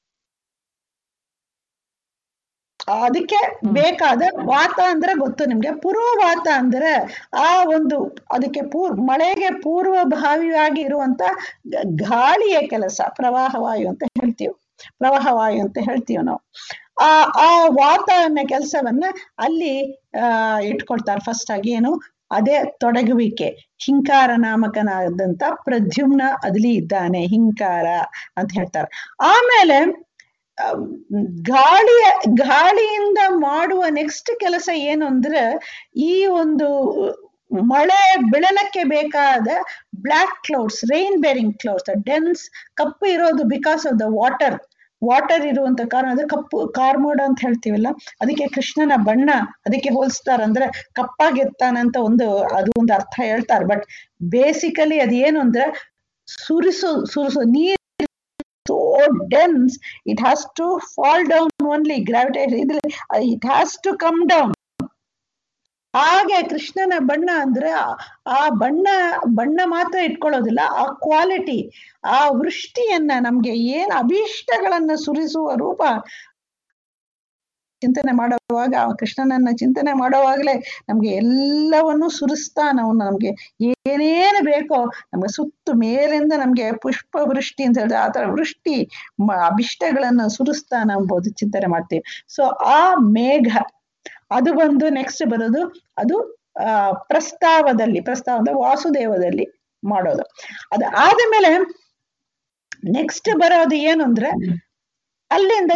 ಅದಕ್ಕೆ ಬೇಕಾದ ವಾತ ಅಂದ್ರೆ ಗೊತ್ತು ನಿಮ್ಗೆ ಪೂರ್ವವಾತ ಅಂದ್ರೆ ಆ ಒಂದು ಅದಕ್ಕೆ ಪೂರ್ ಮಳೆಗೆ ಪೂರ್ವಭಾವಿಯಾಗಿ ಇರುವಂತ ಗ- ಗಾಳಿಯ ಕೆಲಸ ಪ್ರವಾಹವಾಯು ಅಂತ ಹೇಳ್ತೀವಿ ಪ್ರವಾಹವಾಯು ಅಂತ ಹೇಳ್ತೀವಿ ನಾವು ಆ ಆ ವಾತ ಅನ್ನೋ ಕೆಲಸವನ್ನ ಅಲ್ಲಿ ಆ ಇಟ್ಕೊಳ್ತಾರೆ ಫಸ್ಟ್ ಆಗಿ ಏನು ಅದೇ ತೊಡಗುವಿಕೆ ಹಿಂಕಾರ ನಾಮಕನಾದಂತ ಪ್ರದ್ಯುಮ್ನ ಅದ್ಲಿ ಇದ್ದಾನೆ ಹಿಂಕಾರ ಅಂತ ಹೇಳ್ತಾರೆ ಆಮೇಲೆ ಅಹ್, ಗಾಳಿಯ ಗಾಳಿಯಿಂದ ಮಾಡುವ ನೆಕ್ಸ್ಟ್ ಕೆಲಸ ಏನು ಅಂದ್ರೆ ಈ ಒಂದು ಮಳೆ ಬೆಳಲಕ್ಕೆ ಬೇಕಾದ black clouds rain bearing clouds dense ಕಪ್ಪು ಇರೋದು because of the water water ಇರುವಂತ ಕಾರಣ ಅಂದ್ರೆ ಕಪ್ಪು ಕಾರ್ಮೋಡ ಅಂತ ಹೇಳ್ತೀವಲ್ಲ ಅದಕ್ಕೆ ಕೃಷ್ಣನ ಬಣ್ಣ ಅದಕ್ಕೆ ಹೋಲಿಸ್ತಾರ ಅಂದ್ರೆ ಕಪ್ಪಾಗಿರ್ತಾನಂತ ಒಂದು ಅದು ಒಂದು ಅರ್ಥ ಹೇಳ್ತಾರೆ ಬಟ್ ಬೇಸಿಕಲಿ ಅದೇನು ಅಂದ್ರೆ ಸುರಿಸು ಸುರಿಸು ನೀರ್ so dense it has to fall down only gravitation ಇದ್ರಲ್ಲಿ it has to come down ಹಾಗೆ ಕೃಷ್ಣನ ಬಣ್ಣ ಅಂದ್ರೆ ಆ- ಆ ಬಣ್ಣ ಬಣ್ಣ ಮಾತ್ರ ಇಟ್ಕೊಳ್ಳೋದಿಲ್ಲ ಆ ಕ್ವಾಲಿಟಿ ಆ ವೃಷ್ಟಿಯನ್ನ ನಮ್ಗೆ ಏನ್ ಅಭೀಷ್ಟಗಳನ್ನ ಸುರಿಸುವ ರೂಪ ಚಿಂತನೆ ಮಾಡುವಾಗ ಆ ಕೃಷ್ಣನನ್ನ ಚಿಂತನೆ ಮಾಡುವಾಗಲೇ ನಮ್ಗೆ ಎಲ್ಲವನ್ನು ಸುರಿಸ್ತಾನ ಅವನು ನಮ್ಗೆ ಏನೇನು ಬೇಕೋ ನಮ್ಗೆ ಸುತ್ತು ಮೇಲಿಂದ ನಮ್ಗೆ ಪುಷ್ಪ ವೃಷ್ಟಿ ಅಂತ ಹೇಳಿದ್ರೆ ಆ ತರ ವೃಷ್ಟಿ ಮ- ಅಭಿಷ್ಟಗಳನ್ನು ಸುರಿಸ್ತಾನ ಎಂಬುದು ಚಿಂತನೆ ಮಾಡ್ತೀವಿ ಸೊ ಆ ಮೇಘ ಅದು ಬಂದು ನೆಕ್ಸ್ಟ್ ಬರೋದು ಅದು ಆ ಪ್ರಸ್ತಾವದಲ್ಲಿ ಪ್ರಸ್ತಾವ ಅಂದ್ರೆ ವಾಸುದೇವದಲ್ಲಿ ಮಾಡೋದು ಅದು ಆದ್ಮೇಲೆ ನೆಕ್ಸ್ಟ್ ಬರೋದು ಏನು ಅಂದ್ರೆ ಅಲ್ಲಿಂದ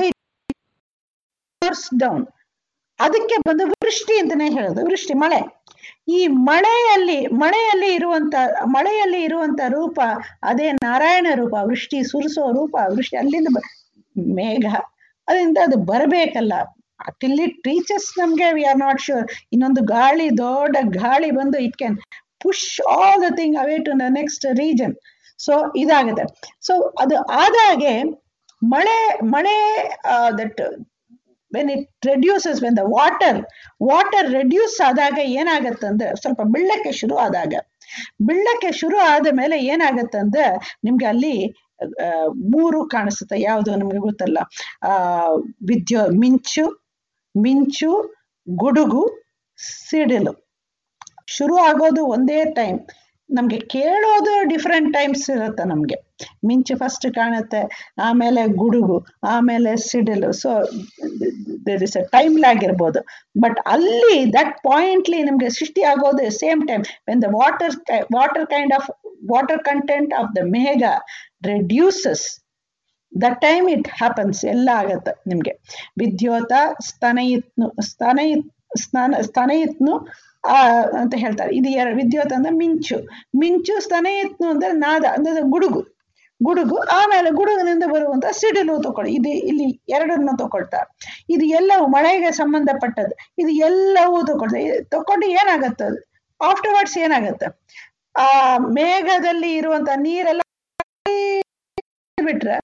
ಡೌನ್ ಅದಕ್ಕೆ ಬಂದು ವೃಷ್ಟಿ ಅಂತಾನೆ ಹೇಳೋದು ವೃಷ್ಟಿ ಮಳೆ ಈ ಮಳೆಯಲ್ಲಿ ಮಳೆಯಲ್ಲಿ ಇರುವಂತ ಮಳೆಯಲ್ಲಿ ಇರುವಂತ ರೂಪ ಅದೇ ನಾರಾಯಣ ರೂಪ ವೃಷ್ಟಿ ಸುರಿಸೋ ರೂಪ ವೃಷ್ಟಿ ಅಲ್ಲಿಂದ ಬ- ಮೇಘ ಅದರಿಂದ ಅದು ಬರಬೇಕಲ್ಲ ಟಿಲ್ ಇಟ್ ರೀಚಸ್ ನಮ್ಗೆ ವಿ ಆರ್ ನಾಟ್ ಶೂರ್ ಇನ್ನೊಂದು ಗಾಳಿ ದೊಡ್ಡ ಗಾಳಿ ಬಂದು it can push all the thing away to the next region so ಇದಾಗುತ್ತೆ ಸೊ ಅದು ಆದಾಗೆ ಮಳೆ ಮಳೆ that when it reduces when the water water reduce ಆದಾಗ ಏನಾಗತ್ತಂದ್ರೆ ಸ್ವಲ್ಪ ಬೀಳಕ್ಕೆ ಶುರು ಆದಾಗ ಬೀಳಕ್ಕೆ ಶುರು ಆದ ಮೇಲೆ ಏನಾಗತ್ತಂದ್ರೆ ನಿಮ್ಗೆ ಅಲ್ಲಿ ಆ, ಮೂರು ಕಾಣಿಸುತ್ತೆ ಯಾವುದು ನಮ್ಗೆ ಗೊತ್ತಲ್ಲ ಆ ವಿದ್ಯು ಮಿಂಚು ಮಿಂಚು ಗುಡುಗು ಸಿಡಿಲು ಶುರು ಆಗೋದು ಒಂದೇ ಟೈಮ್ ನಮ್ಗೆ ಕೇಳೋದು ಡಿಫ್ರೆಂಟ್ ಟೈಮ್ಸ್ ಇರುತ್ತೆ ನಮ್ಗೆ ಮಿಂಚು ಫಸ್ಟ್ ಕಾಣುತ್ತೆ ಆಮೇಲೆ ಗುಡುಗು ಆಮೇಲೆ ಸಿಡಿಲು so there is a time lag ಇರ್ಬೋದು ಬಟ್ ಅಲ್ಲಿ ದಟ್ ಪಾಯಿಂಟ್ಲಿ ನಿಮ್ಗೆ ಸೃಷ್ಟಿ ಆಗೋದು same time when the water water kind of water content of the ಮೇಘ reduces the time it happens ಎಲ್ಲ ಆಗತ್ತೆ ನಿಮ್ಗೆ ವಿದ್ಯೋತ ಸ್ತನಯಿತ್ನು ಸ್ತನಯಿತ್ ಸ್ನಾನ ಸ್ತನಯಿತ್ನು ಆ ಅಂತ ಹೇಳ್ತಾರೆ ಇದು ಎರಡು ವಿದ್ಯುತ್ ಅಂದ್ರೆ ಮಿಂಚು ಮಿಂಚು ಸ್ತನಯಿತ್ನು ಅಂದ್ರೆ ನಾದ ಅಂದ್ರೆ ಗುಡುಗು ಗುಡುಗು ಆಮೇಲೆ ಗುಡುಗಿನಿಂದ ಬರುವಂತ ಸಿಡಿಲು ತಗೊಳ್ಳಿ ಇದು ಇಲ್ಲಿ ಎರಡನ್ನು ತಗೊಳ್ತಾರೆ ಇದು ಎಲ್ಲವೂ ಮಳೆಗೆ ಸಂಬಂಧಪಟ್ಟದ್ದು ಇದು ಎಲ್ಲವೂ ತಗೊಳ್ತಾರೆ ಇದು ತಕೊಂಡು ಏನಾಗತ್ತೆ ಆಫ್ಟರ್ವರ್ಡ್ಸ್ ಏನಾಗತ್ತೆ ಆ ಮೇಘದಲ್ಲಿ ಇರುವಂತ ನೀರೆಲ್ಲ ಬಿಟ್ರೆ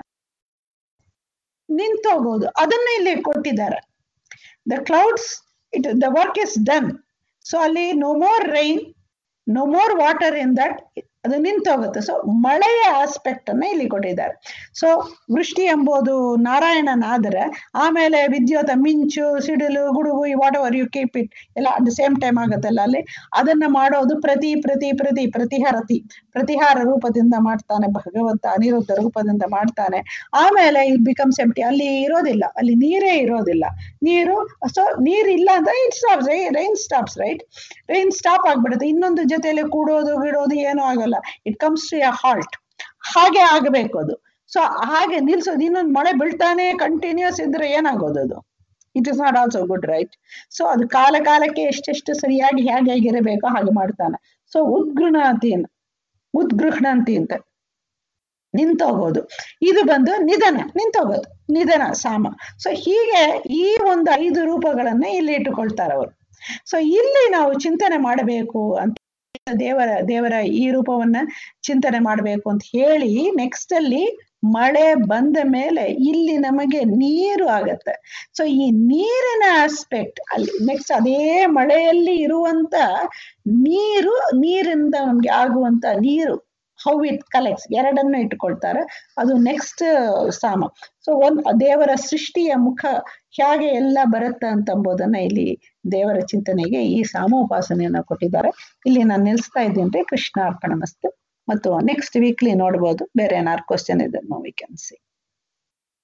ನಿಂತೋಗೋದು ಅದನ್ನ ಇಲ್ಲಿ ಕೊಟ್ಟಿದ್ದಾರೆ the clouds it the work is done so ಅಲ್ಲಿ no more rain no more water in that ಅದು ನಿಂತೋಗುತ್ತೆ ಸೊ ಮಳೆಯ ಆಸ್ಪೆಕ್ಟ್ ಅನ್ನ ಇಲ್ಲಿ ಕೊಟ್ಟಿದ್ದಾರೆ ಸೊ ವೃಷ್ಟಿ ಎಂಬುದು ನಾರಾಯಣನಾದರೆ ಆಮೇಲೆ ವಿದ್ಯುತ್ ಮಿಂಚು ಸಿಡಿಲು ಗುಡುಗು whatever you keep it ಎಲ್ಲ ಅಟ್ ದ ಸೇಮ್ ಟೈಮ್ ಆಗುತ್ತಲ್ಲ ಅಲ್ಲಿ ಅದನ್ನ ಮಾಡೋದು ಪ್ರತಿ ಪ್ರತಿ ಪ್ರತಿ ಪ್ರತಿಹಾರತಿ ಪ್ರತಿಹಾರ ರೂಪದಿಂದ ಮಾಡ್ತಾನೆ ಭಗವಂತ ಅನಿರುದ್ಧ ರೂಪದಿಂದ ಮಾಡ್ತಾನೆ ಆಮೇಲೆ ಇಟ್ ಬಿಕಮ್ಸ್ ಎಂಟಿ ಅಲ್ಲಿ ಇರೋದಿಲ್ಲ ಅಲ್ಲಿ ನೀರೇ ಇರೋದಿಲ್ಲ ನೀರು ಸೊ ನೀರ್ ಇಲ್ಲ ಅಂದ್ರೆ it stops rain stops right rain stop ಆಗ್ಬಿಡುತ್ತೆ ಇನ್ನೊಂದು ಜೊತೆಯಲ್ಲಿ ಕೂಡೋದು ಗಿಡೋದು ಏನೂ ಆಗಲ್ಲ it comes to a halt ಹಾಗೆ ಆಗಬೇಕು ಅದು ಸೊ ಹಾಗೆ ನಿಲ್ಸೋದು ಇನ್ನೊಂದು ಮಳೆ ಬೀಳ್ತಾನೆ ಕಂಟಿನ್ಯೂಸ್ ಇದ್ರೆ ಏನಾಗೋದು ಅದು it is not also good right so ಅದು ಕಾಲ ಕಾಲಕ್ಕೆ ಎಷ್ಟೆಷ್ಟು ಸರಿಯಾಗಿ ಹೇಗೆ ಹೇಗಿರಬೇಕೋ ಹಾಗೆ ಮಾಡ್ತಾನೆ ಸೊ ಉದ್ಗೃಣಾತಿ ಉದ್ಗೃಹಣಂತಿ ಅಂತ ನಿಂತೋಗೋದು ಇದು ಬಂದು ನಿಧನ ನಿಂತೋಗೋದು ನಿಧನ ಸಾಮ ಸೊ ಹೀಗೆ ಈ ಒಂದು ಐದು ರೂಪಗಳನ್ನ ಇಲ್ಲಿ ಇಟ್ಟುಕೊಳ್ತಾರೆ ಅವರು ಸೊ ಇಲ್ಲಿ ನಾವು ಚಿಂತನೆ ಮಾಡಬೇಕು ಅಂತ ದೇವರ ದೇವರ ಈ ರೂಪವನ್ನ ಚಿಂತನೆ ಮಾಡಬೇಕು ಅಂತ ಹೇಳಿ ನೆಕ್ಸ್ಟ್ ಅಲ್ಲಿ ಮಳೆ ಬಂದ ಮೇಲೆ ಇಲ್ಲಿ ನಮಗೆ ನೀರು ಆಗತ್ತೆ ಸೊ ಈ ನೀರಿನ ಆಸ್ಪೆಕ್ಟ್ ಅಲ್ಲಿ ನೆಕ್ಸ್ಟ್ ಅದೇ ಮಳೆಯಲ್ಲಿ ಇರುವಂತ ನೀರು ನೀರಿಂದ ನಮ್ಗೆ ಆಗುವಂತ ನೀರು ಹೌ ಇಟ್ ಕಲೆಕ್ಟ್ಸ್ ಎರಡನ್ನು ಇಟ್ಕೊಳ್ತಾರೆ ಅದು ನೆಕ್ಸ್ಟ್ ಸಾಮ ಸೊ ಒಂದ್ ದೇವರ ಸೃಷ್ಟಿಯ ಮುಖ ಹೇಗೆ ಎಲ್ಲ ಬರುತ್ತೆ ಅಂತಂಬುದನ್ನ ಇಲ್ಲಿ ದೇವರ ಚಿಂತನೆಗೆ ಈ ಸಾಮೋಪಾಸನೆಯನ್ನ ಕೊಟ್ಟಿದ್ದಾರೆ ಇಲ್ಲಿ ನಾನು ನಿಲ್ಲಿಸ್ತಾ ಇದ್ದೀನಿ ಕೃಷ್ಣ ಅರ್ಪಣ ಮಸ್ತು ಮತ್ತು ನೆಕ್ಸ್ಟ್ ವೀಕ್ಲಿ ನೋಡ್ಬೋದು ಬೇರೆ ಏನಾದ್ರು ಕ್ವಶನ್ ಇದನ್ನು ವಿ ಕ್ಯಾನ್ ಸಿ